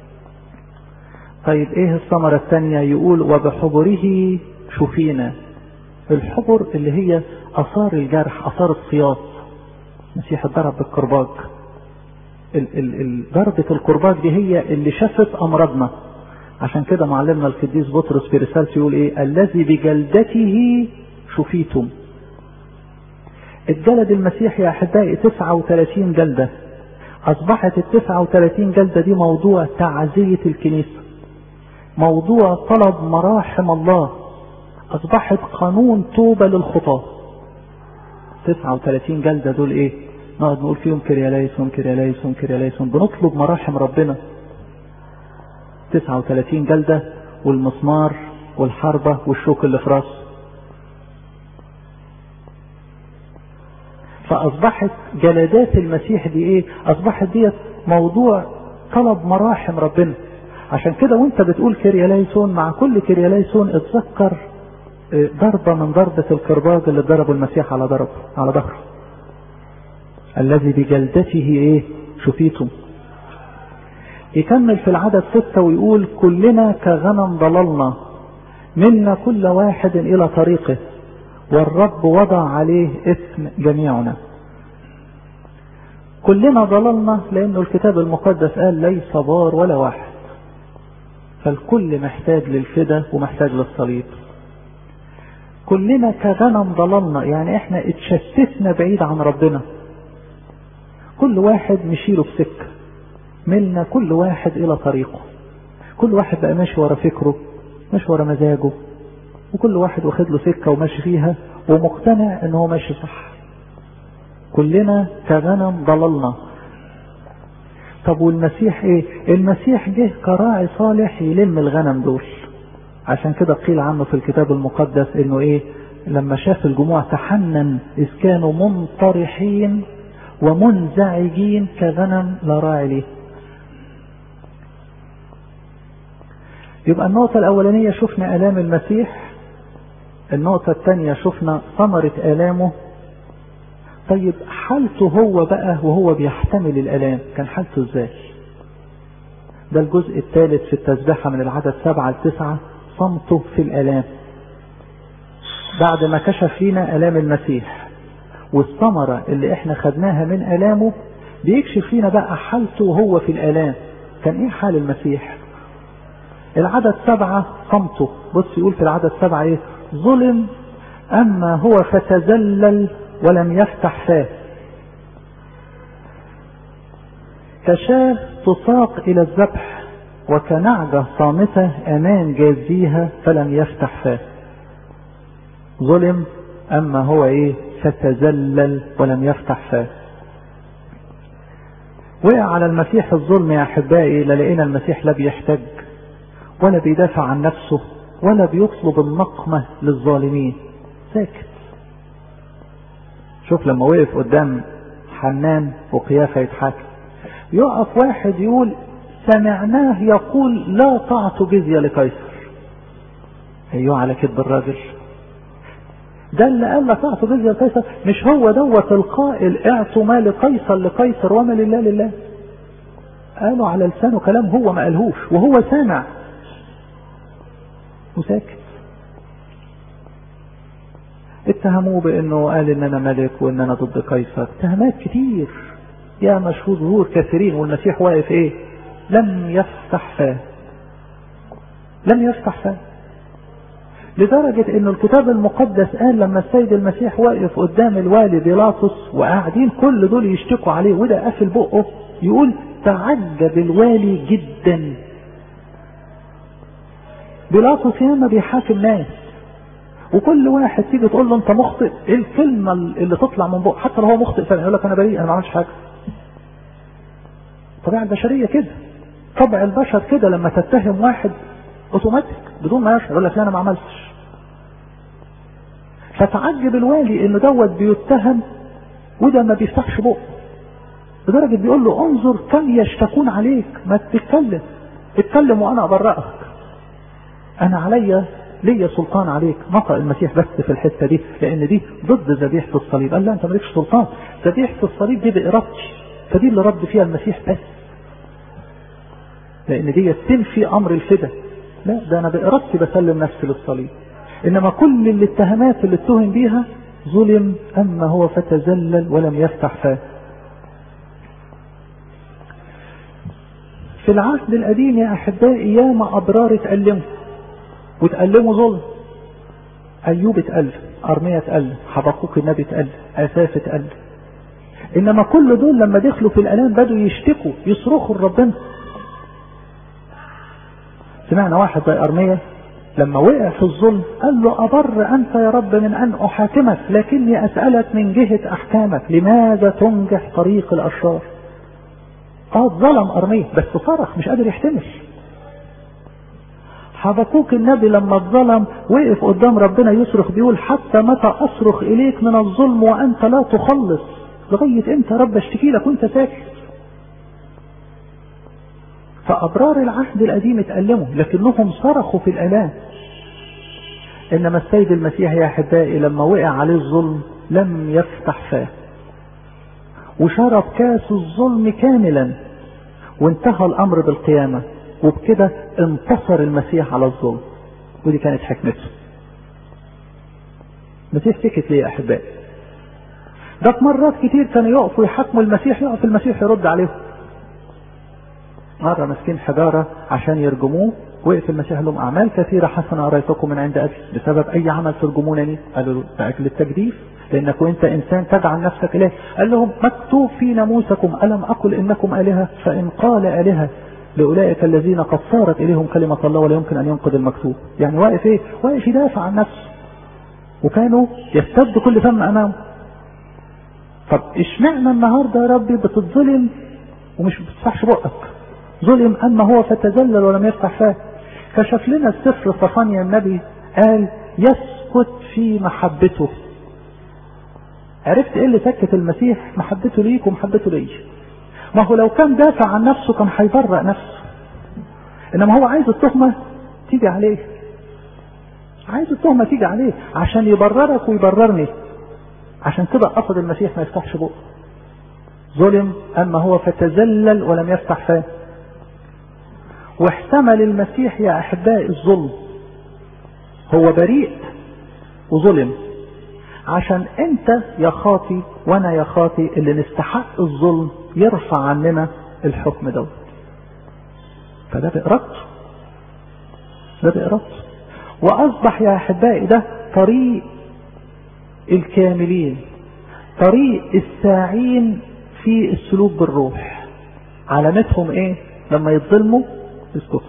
طيب ايه الثمرة الثانية يقول وبحبره شفينا الحبر اللي هي اثار الجرح اثار الصياط مسيح اتضرب بالكرباج ضربة الكرباج دي هي اللي شفت امراضنا عشان كده معلمنا القديس بطرس في رسالته يقول ايه الذي بجلدته شفيتم الجلد المسيح يا احبائي 39 جلده اصبحت ال 39 جلده دي موضوع تعزيه الكنيسه موضوع طلب مراحم الله اصبحت قانون توبة للخطاة 39 جلدة دول ايه نقعد نقول فيهم كرياليسون كرياليسون كرياليسون بنطلب مراحم ربنا 39 جلدة والمسمار والحربة والشوك اللي في راسه فأصبحت جلدات المسيح دي إيه؟ أصبحت ديت موضوع طلب مراحم ربنا عشان كده وانت بتقول كرياليسون مع كل كرياليسون اتذكر ضربة من ضربة الكرباج اللي ضربه المسيح على ضرب على ظهره الذي بجلدته ايه شفيتم يكمل في العدد ستة ويقول كلنا كغنم ضللنا منا كل واحد الى طريقه والرب وضع عليه اسم جميعنا كلنا ضللنا لانه الكتاب المقدس قال ليس بار ولا واحد فالكل محتاج للفدا ومحتاج للصليب كلنا كغنم ضللنا يعني احنا اتشتتنا بعيد عن ربنا كل واحد مشيله بسكة ملنا كل واحد الى طريقه كل واحد بقى ماشي ورا فكره ماشي ورا مزاجه وكل واحد واخد له سكة وماشي فيها ومقتنع ان هو ماشي صح كلنا كغنم ضللنا طب والمسيح ايه المسيح جه كراعي صالح يلم الغنم دول عشان كده قيل عنه في الكتاب المقدس انه ايه لما شاف الجموع تحنن اذ كانوا منطرحين ومنزعجين كغنم لا راعي ليه يبقى النقطة الأولانية شفنا آلام المسيح النقطة الثانية شفنا ثمرة آلامه طيب حالته هو بقى وهو بيحتمل الآلام كان حالته ازاي ده الجزء الثالث في التسبيحة من العدد سبعة لتسعة صمته في الآلام بعد ما كشف لنا آلام المسيح والثمرة اللي احنا خدناها من آلامه بيكشف لنا بقى حالته وهو في الآلام كان ايه حال المسيح العدد سبعة صمته بص يقول في العدد سبعة ايه ظلم اما هو فتذلل ولم يفتح فاه كشاة تساق الى الذبح وكنعجة صامتة امام جازيها فلم يفتح فاه ظلم اما هو ايه فتذلل ولم يفتح فاه وقع على المسيح الظلم يا احبائي للقينا المسيح لا بيحتج ولا بيدافع عن نفسه ولا بيطلب النقمة للظالمين ساكت شوف لما وقف قدام حنان وقيافة يتحاكم يقف واحد يقول سمعناه يقول لا تعطوا جزية لقيصر ايوه على كذب الراجل ده اللي قال لا تعطوا جزية لقيصر مش هو دوت القائل اعطوا ما لقيصر لقيصر وما لله لله قالوا على لسانه كلام هو ما قالهوش وهو سامع وساكت اتهموه بانه قال ان انا ملك وان انا ضد قيصر اتهامات كتير يا مشهور ظهور كثيرين والمسيح واقف ايه لم يفتح فاه لم يفتح فاه لدرجة ان الكتاب المقدس قال لما السيد المسيح واقف قدام الوالي بيلاطس وقاعدين كل دول يشتكوا عليه وده قافل بقه يقول تعجب الوالي جدا بيلاطس ياما بيحاكم ناس وكل واحد تيجي تقول له انت مخطئ ايه الكلمه اللي تطلع من بقه حتى لو هو مخطئ فعلا يقول لك انا بريء انا ما عملتش حاجه الطبيعه البشريه كده طبع البشر كده لما تتهم واحد اوتوماتيك بدون ما يشعر يقول لك لا انا ما عملتش فتعجب الوالي ان دوت بيتهم وده ما بيفتحش بقه لدرجه بيقول له انظر كم يشتكون عليك ما تتكلم اتكلم وانا ابرئك انا عليا ليا سلطان عليك نطق المسيح بس في الحته دي لان دي ضد ذبيحه الصليب قال لا انت مالكش سلطان ذبيحه الصليب دي بارادتي فدي اللي رد فيها المسيح بس لان دي تنفي امر الفدا لا ده انا بارادتي بسلم نفسي للصليب انما كل الاتهامات اللي اتهم بيها ظلم اما هو فتذلل ولم يفتح فاه في العهد القديم يا احبائي ياما ابرار اتألموا وتألموا ظلم ايوب اتألم ارميا اتألم حبقوك النبي اتألم اساس اتألم انما كل دول لما دخلوا في الالام بدوا يشتكوا يصرخوا لربنا سمعنا واحد زي أرمية لما وقع في الظلم قال له أبر أنت يا رب من أن أحاكمك لكني أسألك من جهة أحكامك لماذا تنجح طريق الأشرار اه ظلم أرمية بس صرخ مش قادر يحتمل حبكوك النبي لما اتظلم وقف قدام ربنا يصرخ بيقول حتى متى أصرخ إليك من الظلم وأنت لا تخلص لغاية امتى يا رب اشتكي لك وانت ساكت فأبرار العهد القديم اتألموا لكنهم صرخوا في الآلام إنما السيد المسيح يا أحبائي لما وقع عليه الظلم لم يفتح فاه وشرب كاس الظلم كاملا وانتهى الأمر بالقيامة وبكده انتصر المسيح على الظلم ودي كانت حكمته المسيح سكت ليه يا أحبائي ده في مرات كتير كانوا يقفوا يحاكموا المسيح يقف المسيح يرد عليهم مرة مسكين حجارة عشان يرجموه وقف المسيح لهم أعمال كثيرة حسنة أريتكم من عند أبي بسبب أي عمل ترجمونني قالوا له بأكل التجديف لأنك وأنت إنسان تجعل نفسك إله قال لهم مكتوب في ناموسكم ألم أقل إنكم آلهة فإن قال آلهة لأولئك الذين قد صارت إليهم كلمة الله ولا يمكن أن ينقذ المكتوب يعني واقف إيه واقف يدافع عن نفسه وكانوا يستد كل فم أمامه طب اشمعنى النهاردة يا ربي بتتظلم ومش بتفتحش بقك ظلم أما هو فتذلل ولم يفتح فاه كشف لنا السفر صفانيا النبي قال يسكت في محبته عرفت ايه اللي سكت المسيح محبته ليك ومحبته ليا ما هو لو كان دافع عن نفسه كان هيبرأ نفسه انما هو عايز التهمة تيجي عليه عايز التهمة تيجي عليه عشان يبررك ويبررني عشان كده قصد المسيح ما يفتحش بقه ظلم اما هو فتذلل ولم يفتح فاه واحتمل المسيح يا احبائي الظلم هو بريء وظلم عشان انت يا خاطي وانا يا خاطي اللي نستحق الظلم يرفع عننا الحكم دوت فده بإرادته ده بإرادته وأصبح يا أحبائي ده طريق الكاملين طريق الساعين في السلوك بالروح علامتهم ايه لما يتظلموا يسكتوا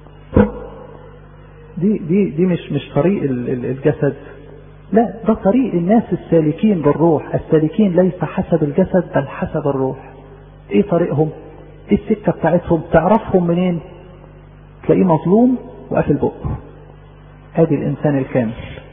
دي دي دي مش مش طريق الجسد لا ده طريق الناس السالكين بالروح السالكين ليس حسب الجسد بل حسب الروح ايه طريقهم ايه السكة بتاعتهم تعرفهم منين تلاقيه مظلوم وقافل بقه ادي الانسان الكامل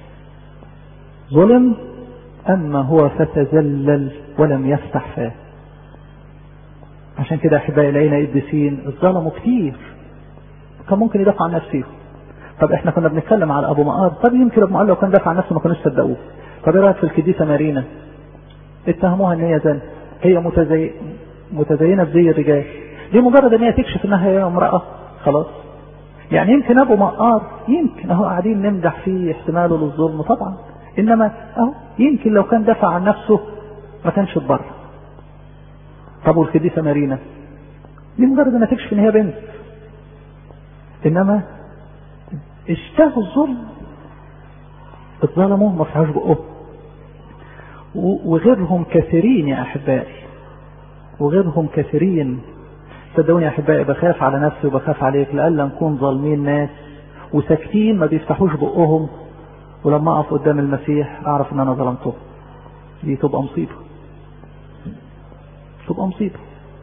ظلم اما هو فتذلل ولم يفتح فاه عشان كده احبائي لقينا قديسين اتظلموا كتير كان ممكن يدافع عن نفسه طب احنا كنا بنتكلم على ابو مقار طب يمكن ابو مقار لو كان دافع عن نفسه ما كانوش صدقوه طب ايه رايك في الكديسه مارينا اتهموها ان هي زن هي متزي... متزينه بزي الرجال دي مجرد ان هي تكشف انها هي امراه خلاص يعني يمكن ابو مقار يمكن اهو قاعدين نمدح فيه احتماله للظلم طبعا انما اهو يمكن لو كان دافع عن نفسه ما كانش اتبرر طب والكديسه مارينا دي مجرد انها تكشف ان هي بنت انما اشتهوا الظلم اتظلموا ما فتحوش بقهم وغيرهم كثيرين يا احبائي وغيرهم كثيرين صدقوني يا احبائي بخاف على نفسي وبخاف عليك لألا نكون ظالمين ناس وساكتين ما بيفتحوش بقهم ولما اقف قدام المسيح اعرف ان انا ظلمته دي تبقى مصيبه تبقى مصيبه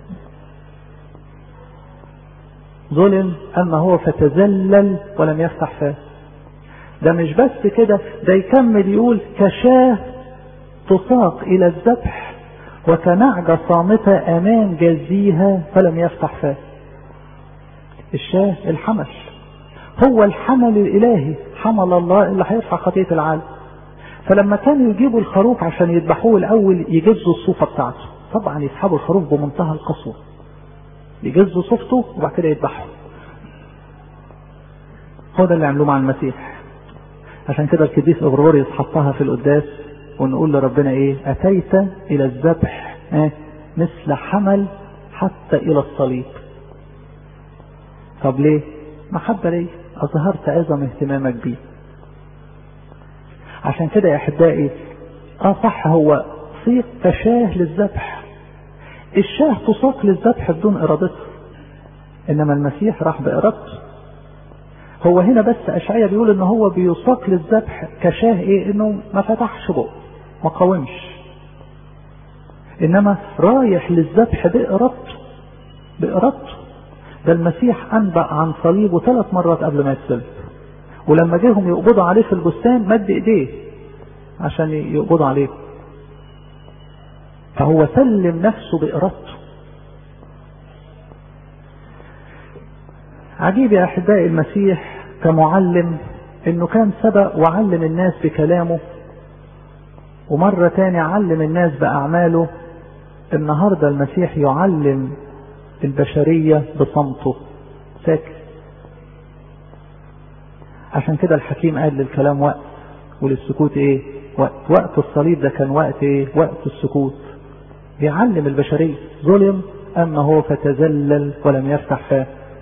ظلم اما هو فتذلل ولم يفتح فاه ده مش بس كده ده يكمل يقول كشاه تساق الى الذبح وكنعجة صامتة امام جزيها فلم يفتح فاه الشاه الحمل هو الحمل الالهي حمل الله اللي هيرفع خطية العالم فلما كانوا يجيبوا الخروف عشان يذبحوه الاول يجزوا الصوفة بتاعته طبعا يسحبوا الخروف بمنتهى القسوة يجزوا صفته وبعد كده يذبحوا هو ده اللي عملوه مع المسيح عشان كده القديس اغروريوس حطها في القداس ونقول لربنا ايه اتيت الى الذبح اه مثل حمل حتى الى الصليب طب ليه محبة ليه اظهرت عظم اهتمامك بيه عشان كده يا احبائي اه صح هو صيغ كشاه للذبح الشاه تساق للذبح بدون ارادته انما المسيح راح بارادته هو هنا بس اشعيا بيقول ان هو بيساق للذبح كشاه ايه انه ما فتحش بقه ما قاومش انما رايح للذبح بارادته بارادته ده المسيح انبأ عن صليبه ثلاث مرات قبل ما يتصلب ولما جيهم يقبضوا عليه في البستان مد ايديه عشان يقبضوا عليه فهو سلم نفسه بارادته عجيب يا احبائي المسيح كمعلم انه كان سبق وعلم الناس بكلامه ومرة تاني علم الناس بأعماله النهاردة المسيح يعلم البشرية بصمته ساكت عشان كده الحكيم قال للكلام وقت وللسكوت ايه وقت وقت الصليب ده كان وقت ايه وقت السكوت بيعلم البشرية ظلم اما هو فتذلل ولم يفتح فاه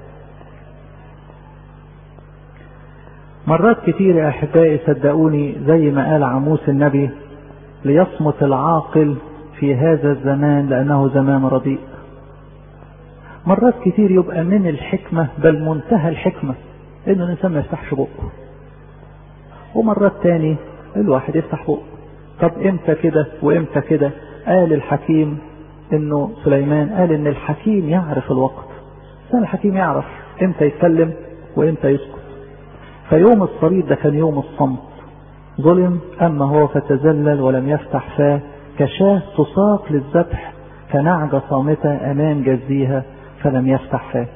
مرات كتير يا احبائي صدقوني زي ما قال عموس النبي ليصمت العاقل في هذا الزمان لانه زمان رديء مرات كتير يبقى من الحكمة بل منتهى الحكمة انه الانسان ما يفتحش بقه ومرات تاني الواحد يفتح بقه طب امتى كده وامتى كده قال الحكيم انه سليمان قال ان الحكيم يعرف الوقت كان الحكيم يعرف امتى يتكلم وامتى يسكت فيوم الصليب ده كان يوم الصمت ظلم اما هو فتذلل ولم يفتح فاه كشاه تساق للذبح كنعجة صامتة امام جزيها فلم يفتح فاه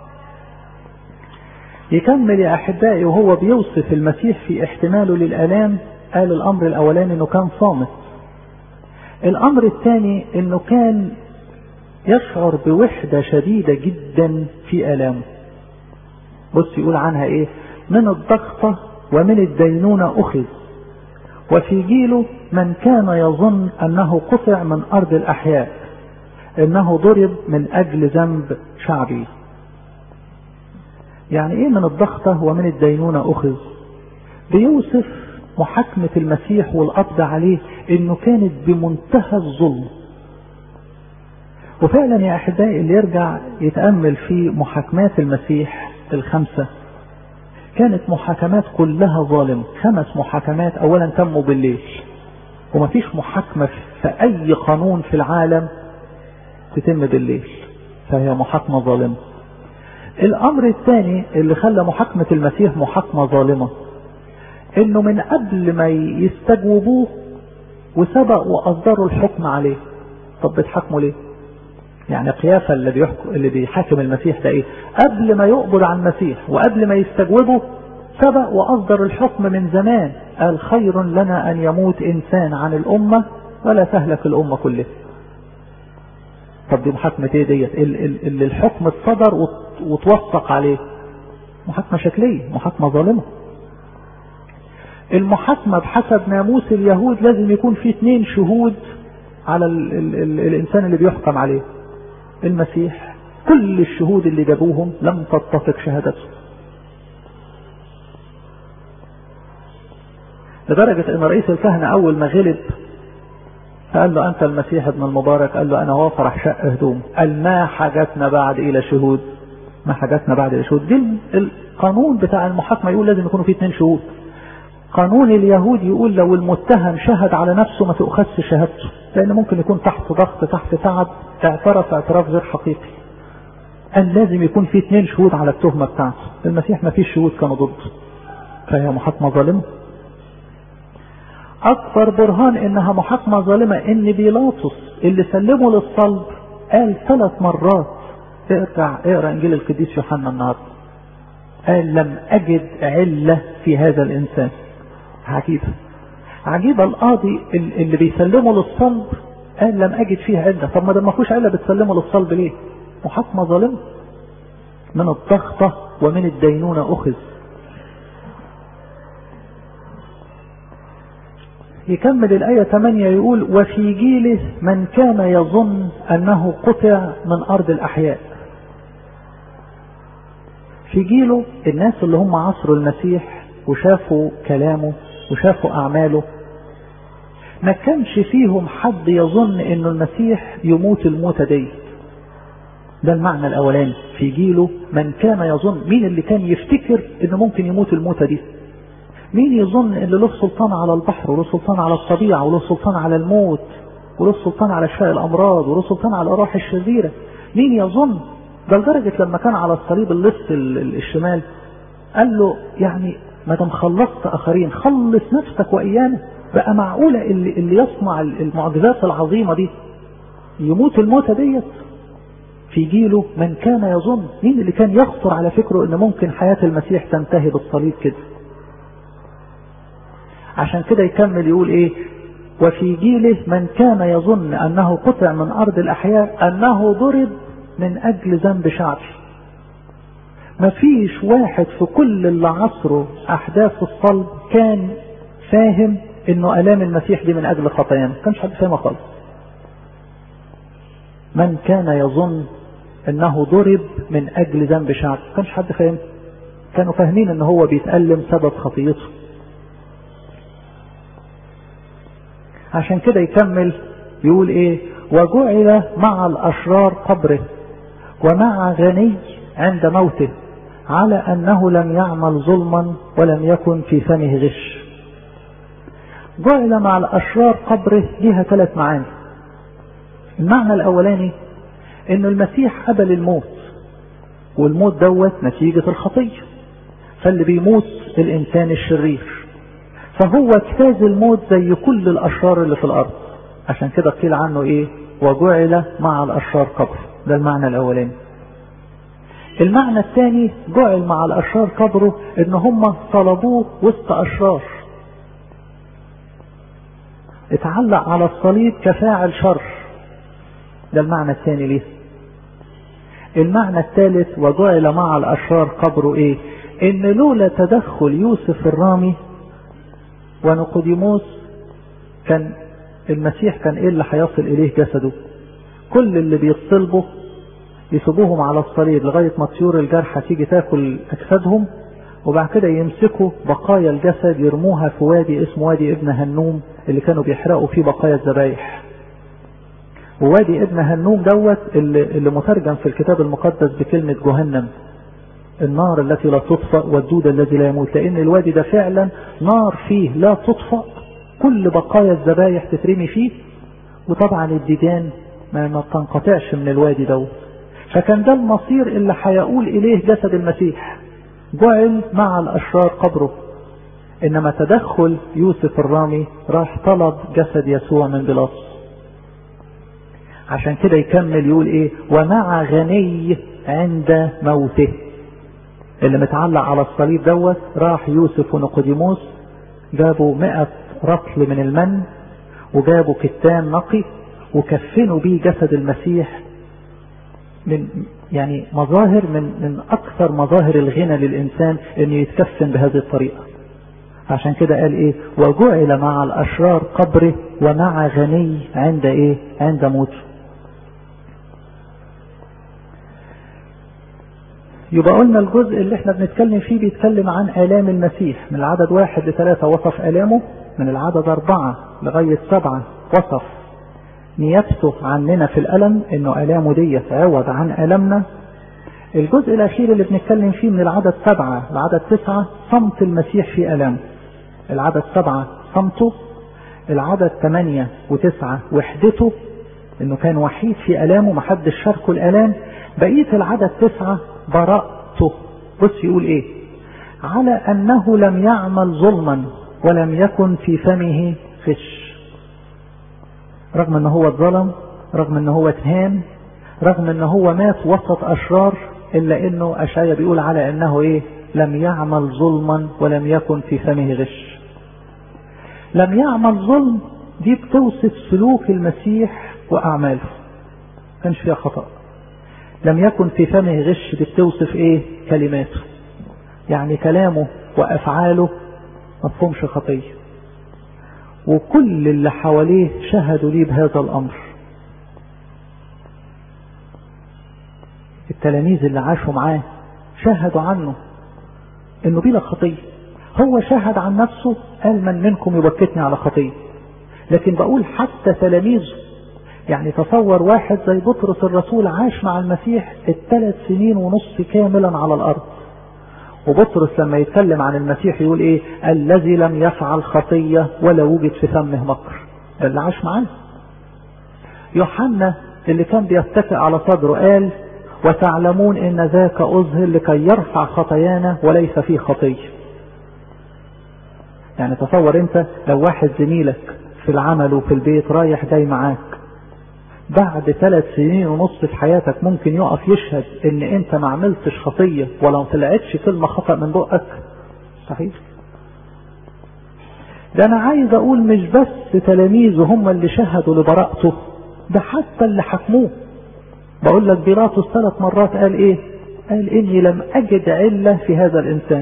يكمل يا احبائي وهو بيوصف المسيح في احتماله للالام قال الامر الاولاني انه كان صامت الامر الثاني انه كان يشعر بوحدة شديدة جدا في الامه بص يقول عنها ايه من الضغطة ومن الدينونة اخذ وفي جيله من كان يظن انه قطع من ارض الاحياء انه ضرب من اجل ذنب شعبي يعني ايه من الضغطة ومن الدينونة اخذ بيوصف محاكمة المسيح والقبض عليه انه كانت بمنتهى الظلم وفعلا يا احبائي اللي يرجع يتأمل في محاكمات المسيح الخمسة كانت محاكمات كلها ظالمة خمس محاكمات اولا تموا بالليل ومفيش محاكمة في اي قانون في العالم تتم بالليل فهي محاكمة ظالمة الامر الثاني اللي خلى محاكمة المسيح محاكمة ظالمة انه من قبل ما يستجوبوه وسبق واصدروا الحكم عليه طب بتحاكموا ليه يعني قيافة اللي بيحكم اللي بيحاكم المسيح ده ايه قبل ما يقبض على المسيح وقبل ما يستجوبه سبق واصدر الحكم من زمان قال خير لنا ان يموت انسان عن الامة ولا تهلك الامة كلها طب دي محاكمة ايه ديت اللي الحكم اتصدر وتوثق عليه محاكمة شكلية محاكمة ظالمة المحاكمة بحسب ناموس اليهود لازم يكون في اثنين شهود على ال ال ال الانسان اللي بيحكم عليه المسيح كل الشهود اللي جابوهم لم تتفق شهادته لدرجة ان رئيس الكهنة اول ما غلب فقال له انت المسيح ابن المبارك قال له انا هو فرح شق هدوم قال ما حاجتنا بعد الى شهود ما حاجتنا بعد الى شهود دي القانون بتاع المحاكمة يقول لازم يكونوا فيه اثنين شهود قانون اليهود يقول لو المتهم شهد على نفسه ما تؤخذش شهادته لان ممكن يكون تحت ضغط تحت تعب اعترف اعتراف غير حقيقي قال لازم يكون في اثنين شهود على التهمة بتاعته المسيح ما فيش شهود كانوا ضده فهي محاكمة ظالمة اكبر برهان انها محاكمة ظالمة ان بيلاطس اللي سلمه للصلب قال ثلاث مرات ارجع اقرا انجيل القديس يوحنا النهارده قال لم اجد علة في هذا الانسان عجيبة عجيبة القاضي اللي بيسلمه للصلب قال لم اجد فيه علة طب ما ده ما فيهوش علة بتسلمه للصلب ليه محاكمة ظالمة من الضغطة ومن الدينونة اخذ يكمل الآية 8 يقول وفي جيله من كان يظن أنه قطع من أرض الأحياء في جيله الناس اللي هم عصروا المسيح وشافوا كلامه وشافوا أعماله ما كانش فيهم حد يظن أن المسيح يموت الموتة دي ده المعنى الاولاني في جيله من كان يظن مين اللي كان يفتكر انه ممكن يموت الموتة دي مين يظن ان له سلطان على البحر وله سلطان على الطبيعة وله سلطان على الموت وله سلطان على شفاء الامراض وله سلطان على الارواح الشريرة مين يظن ده لدرجة لما كان على الصليب اللص الشمال قال له يعني ما دام خلصت اخرين خلص نفسك وايانا بقى معقولة اللي, اللي يصنع المعجزات العظيمة دي يموت الموتة ديت في جيله من كان يظن مين اللي كان يخطر على فكره ان ممكن حياة المسيح تنتهي بالصليب كده عشان كده يكمل يقول ايه وفي جيله من كان يظن انه قطع من ارض الاحياء انه ضرب من اجل ذنب شعبي مفيش واحد في كل اللي عصره احداث الصلب كان فاهم انه الام المسيح دي من اجل خطايانا كانش حد فاهمها خالص من كان يظن انه ضرب من اجل ذنب شعب كانش حد فاهم كانوا فاهمين ان هو بيتألم سبب خطيته عشان كده يكمل يقول ايه وجعل مع الاشرار قبره ومع غني عند موته على انه لم يعمل ظلما ولم يكن في فمه غش جعل مع الاشرار قبره ليها ثلاث معاني المعنى الاولاني ان المسيح قبل الموت والموت دوت نتيجة الخطية فاللي بيموت الانسان الشرير فهو اجتاز الموت زي كل الاشرار اللي في الارض عشان كده قيل عنه ايه وجعل مع الاشرار قبر ده المعنى الاولاني المعنى الثاني جعل مع الاشرار قبره ان هم طلبوه وسط اشرار اتعلق على الصليب كفاعل شر ده المعنى الثاني ليه المعنى الثالث وجعل مع الاشرار قبره ايه ان لولا تدخل يوسف الرامي ونقوديموس كان المسيح كان ايه اللي هيصل اليه جسده كل اللي بيتصلبوا يسيبوهم على الصليب لغاية ما طيور الجرح تيجي تاكل اجسادهم وبعد كده يمسكوا بقايا الجسد يرموها في وادي اسمه وادي ابن هنوم اللي كانوا بيحرقوا فيه بقايا الذبايح ووادي ابن هنوم دوت اللي, اللي مترجم في الكتاب المقدس بكلمة جهنم النار التي لا تطفأ والدود الذي لا يموت لأن الوادي ده فعلا نار فيه لا تطفأ كل بقايا الذبايح تترمي فيه وطبعا الديدان ما, ما بتنقطعش من الوادي دوت فكان ده المصير اللي هيقول إليه جسد المسيح جعل مع الأشرار قبره إنما تدخل يوسف الرامي راح طلب جسد يسوع من بيلاطس عشان كده يكمل يقول ايه ومع غني عند موته اللي متعلق على الصليب دوت راح يوسف ونقوديموس جابوا مئة رطل من المن وجابوا كتان نقي وكفنوا بيه جسد المسيح من يعني مظاهر من من اكثر مظاهر الغنى للانسان انه يتكفن بهذه الطريقه عشان كده قال ايه وجعل مع الاشرار قبره ومع غني عند ايه عند موته يبقى قلنا الجزء اللي احنا بنتكلم فيه بيتكلم عن آلام المسيح من العدد واحد لثلاثة وصف آلامه من العدد أربعة لغاية سبعة وصف نيابته عننا في الألم إنه آلامه ديت عوض عن آلامنا الجزء الأخير اللي بنتكلم فيه من العدد سبعة لعدد تسعة صمت المسيح في آلامه العدد سبعة صمته العدد ثمانية وتسعة وحدته إنه كان وحيد في آلامه محدش شاركه الآلام بقية العدد تسعة براءته بص يقول ايه على انه لم يعمل ظلما ولم يكن في فمه غش رغم ان هو اتظلم رغم ان هو اتهان رغم ان هو مات وسط اشرار الا انه اشعيا بيقول على انه ايه لم يعمل ظلما ولم يكن في فمه غش لم يعمل ظلم دي بتوصف سلوك المسيح واعماله كانش فيها خطأ لم يكن في فمه غش بتوصف ايه كلماته يعني كلامه وافعاله مفهومش خطيه وكل اللي حواليه شهدوا ليه بهذا الامر التلاميذ اللي عاشوا معاه شهدوا عنه انه بلا خطيه هو شهد عن نفسه قال من منكم يبكتني على خطيه لكن بقول حتى تلاميذه يعني تصور واحد زي بطرس الرسول عاش مع المسيح الثلاث سنين ونص كاملا على الارض وبطرس لما يتكلم عن المسيح يقول ايه الذي لم يفعل خطية ولا وجد في فمه مكر ده اللي عاش معاه يوحنا اللي كان بيتكئ على صدره قال وتعلمون ان ذاك اظهر لكي يرفع خطايانا وليس فيه خطيه يعني تصور انت لو واحد زميلك في العمل وفي البيت رايح جاي معاك بعد ثلاث سنين ونص في حياتك ممكن يقف يشهد ان انت ما عملتش خطية ولا ما طلعتش كلمة خطأ من بقك صحيح ده انا عايز اقول مش بس تلاميذه هم اللي شهدوا لبراءته ده حتى اللي حكموه بقول لك بيلاطس ثلاث مرات قال ايه قال اني لم اجد علة في هذا الانسان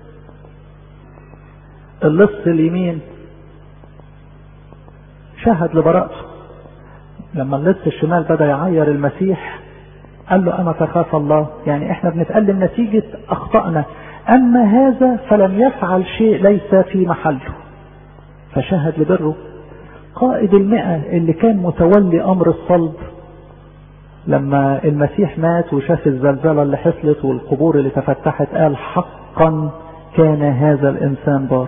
اللص اليمين شهد لبراءته لما اللص الشمال بدا يعير المسيح قال له اما تخاف الله يعني احنا بنتألم نتيجة اخطأنا اما هذا فلم يفعل شيء ليس في محله فشهد لبره قائد المئة اللي كان متولي امر الصلب لما المسيح مات وشاف الزلزلة اللي حصلت والقبور اللي تفتحت قال حقا كان هذا الانسان بار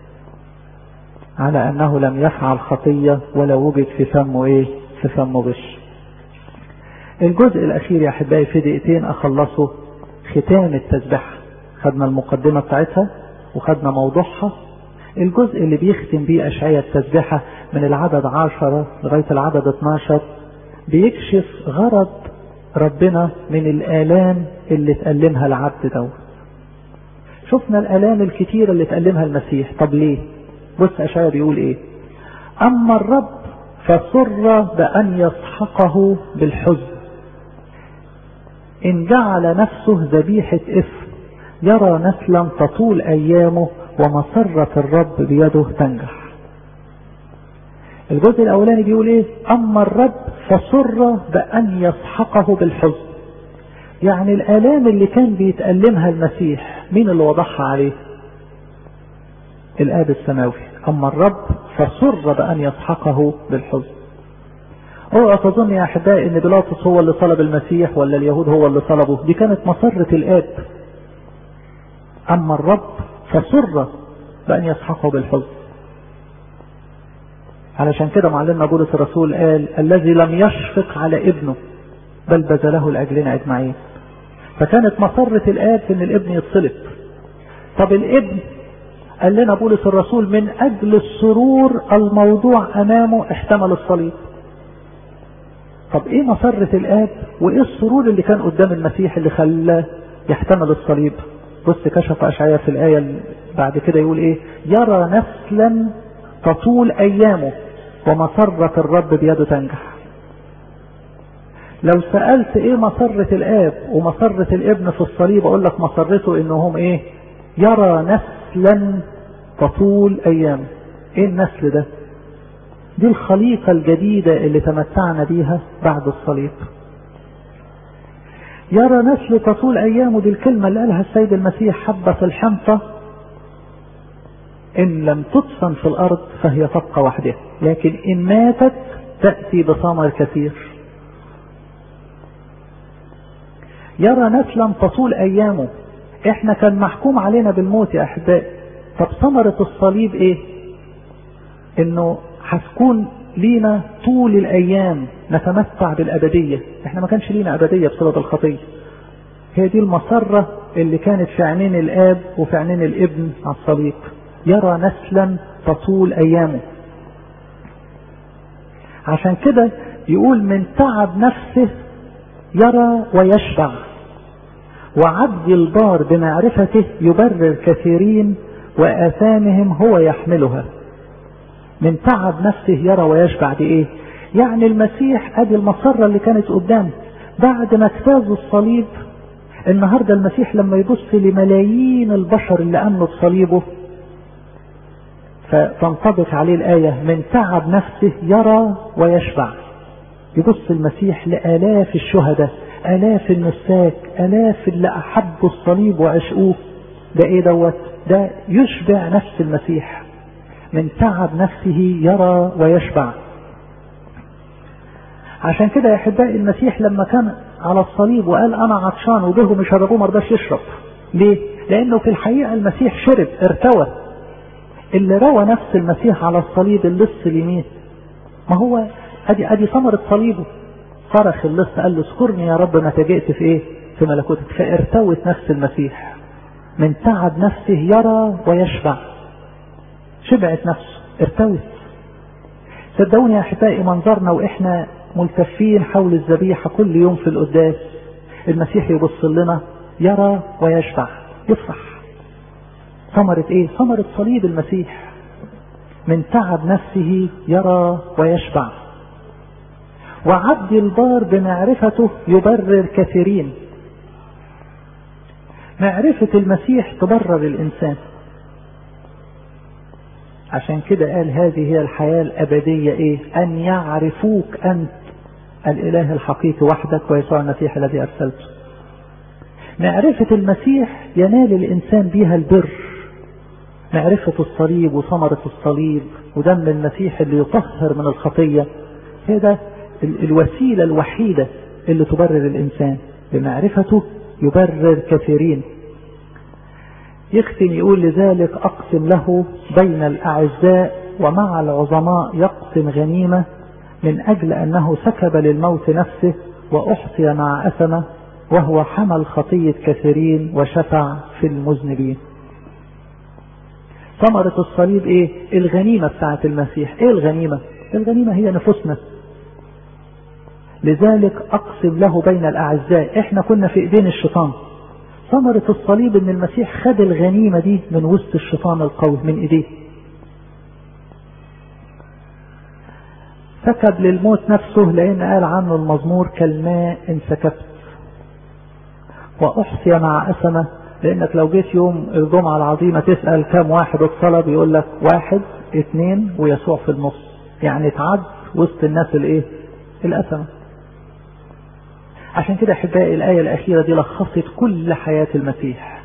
على انه لم يفعل خطية ولا وجد في فمه ايه في فمه غش الجزء الاخير يا احبائي في دقيقتين اخلصه ختام التسبيحة خدنا المقدمة بتاعتها وخدنا موضوعها الجزء اللي بيختم بيه اشعياء التسبيحة من العدد عشرة لغاية العدد 12 بيكشف غرض ربنا من الآلام اللي تألمها العبد دوت شفنا الآلام الكتيرة اللي تألمها المسيح طب ليه بص أشعياء بيقول ايه أما الرب فسر بأن يسحقه بالحزن إن جعل نفسه ذبيحة إثم يرى نسلا تطول أيامه ومسرة الرب بيده تنجح الجزء الأولاني بيقول إيه أما الرب فسر بأن يسحقه بالحزن يعني الآلام اللي كان بيتألمها المسيح مين اللي وضعها عليه الآب السماوي أما الرب فسر بأن يسحقه بالحزن اوعى تظن يا احبائي ان بيلاطس هو اللي طلب المسيح ولا اليهود هو اللي طلبه دي كانت مسرة الاب اما الرب فسر بان يسحقه بالحزن علشان كده معلمنا بولس الرسول قال الذي لم يشفق على ابنه بل بذله لاجلنا اجمعين فكانت مسرة الاب ان الابن يتصلب طب الابن قال لنا بولس الرسول من اجل السرور الموضوع امامه احتمل الصليب طب ايه مسرة الاب وايه السرور اللي كان قدام المسيح اللي خلاه يحتمل الصليب بص كشف اشعياء في الايه بعد كده يقول ايه يرى نسلا تطول ايامه ومسرة الرب بيده تنجح لو سألت ايه مسرة الاب ومسرة الابن في الصليب اقول لك مسرته انهم ايه يرى نسلا تطول ايامه ايه النسل ده دي الخليقة الجديدة اللي تمتعنا بيها بعد الصليب يرى نسل تطول أيامه دي الكلمة اللي قالها السيد المسيح حبة في الحنطة إن لم تدفن في الأرض فهي تبقى وحدها لكن إن ماتت تأتي بثمر كثير يرى نسلا تطول أيامه إحنا كان محكوم علينا بالموت يا أحبائي طب ثمرة الصليب إيه؟ إنه هتكون لينا طول الايام نتمتع بالابديه احنا ما كانش لينا ابديه بسبب الخطيه هي دي المسره اللي كانت في عينين الاب وفي عينين الابن على الصليب يرى نسلا تطول ايامه عشان كده يقول من تعب نفسه يرى ويشبع وعبد البار بمعرفته يبرر كثيرين واثامهم هو يحملها من تعب نفسه يرى ويشبع دي ايه يعني المسيح ادي المسرة اللي كانت قدامه بعد ما اجتاز الصليب النهاردة المسيح لما يبص لملايين البشر اللي امنوا بصليبه فتنطبق عليه الآية من تعب نفسه يرى ويشبع يبص المسيح لآلاف الشهداء آلاف النساك آلاف اللي أحبوا الصليب وعشقوه ده إيه دوت ده يشبع نفس المسيح من تعب نفسه يرى ويشبع عشان كده يا احبائي المسيح لما كان على الصليب وقال انا عطشان وجيهم يشربوه ما رضاش يشرب ليه؟ لانه في الحقيقه المسيح شرب ارتوى اللي روى نفس المسيح على الصليب اللص اليمين ما هو ادي ادي ثمرة صليبه صرخ اللص قال له اذكرني يا رب متى جئت في ايه؟ في ملكوتك فارتوت نفس المسيح من تعب نفسه يرى ويشبع شبعت نفسه ارتوت صدقوني يا احبائي منظرنا واحنا ملتفين حول الذبيحه كل يوم في القداس المسيح يبص لنا يرى ويشبع يفرح ثمرة ايه؟ ثمرة صليب المسيح من تعب نفسه يرى ويشبع وعبد البار بمعرفته يبرر كثيرين معرفة المسيح تبرر الإنسان عشان كده قال هذه هي الحياة الأبدية إيه أن يعرفوك أنت الإله الحقيقي وحدك ويسوع المسيح الذي أرسلته معرفة المسيح ينال الإنسان بها البر معرفة الصليب وثمرة الصليب ودم المسيح اللي يطهر من الخطية هي ده الوسيلة الوحيدة اللي تبرر الإنسان بمعرفته يبرر كثيرين يختم يقول لذلك أقسم له بين الأعزاء ومع العظماء يقسم غنيمة من أجل أنه سكب للموت نفسه وأحصي مع أثمه وهو حمل خطية كثيرين وشفع في المذنبين ثمرة الصليب ايه الغنيمة بتاعت المسيح ايه الغنيمة الغنيمة هي نفوسنا لذلك اقسم له بين الاعزاء احنا كنا في ايدين الشيطان ثمرة الصليب ان المسيح خد الغنيمة دي من وسط الشيطان القوي من ايديه سكب للموت نفسه لان قال عنه المزمور كالماء انسكبت واحصي مع اسمه لانك لو جيت يوم الجمعة العظيمة تسأل كم واحد اتصلب يقول لك واحد اثنين ويسوع في النص يعني تعد وسط الناس الايه الأسمة عشان كده احبائي الآية الأخيرة دي لخصت كل حياة المسيح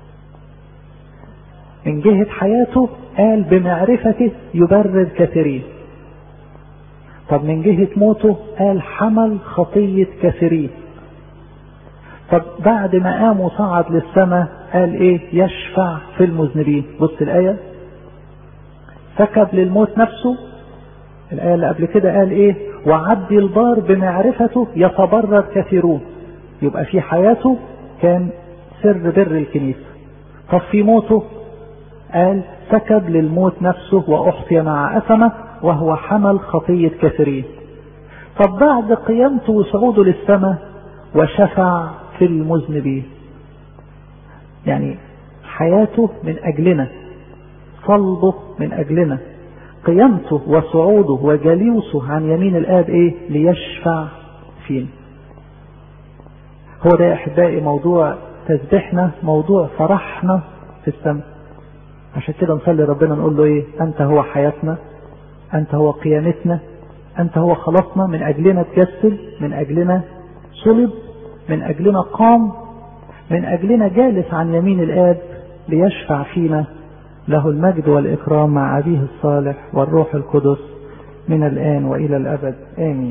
من جهة حياته قال بمعرفته يبرر كثيرين طب من جهة موته قال حمل خطية كثيرين طب بعد ما قام وصعد للسماء قال ايه يشفع في المذنبين بص الآية سكب للموت نفسه الآية اللي قبل كده قال ايه وعبد البار بمعرفته يتبرر كثيرون يبقى في حياته كان سر بر الكنيسة طب في موته قال سكب للموت نفسه وأحصي مع أثمه وهو حمل خطية كثيرين طب بعد قيامته وصعوده للسماء وشفع في المذنبين يعني حياته من أجلنا صلبه من أجلنا قيامته وصعوده وجليوسه عن يمين الآب إيه ليشفع فينا هو ده يا أحبائي موضوع تسبيحنا موضوع فرحنا في السماء عشان كده نصلي ربنا نقول له إيه أنت هو حياتنا أنت هو قيامتنا أنت هو خلاصنا من أجلنا تجسد من أجلنا صلب من أجلنا قام من أجلنا جالس عن يمين الآب ليشفع فينا له المجد والإكرام مع أبيه الصالح والروح القدس من الآن وإلى الأبد آمين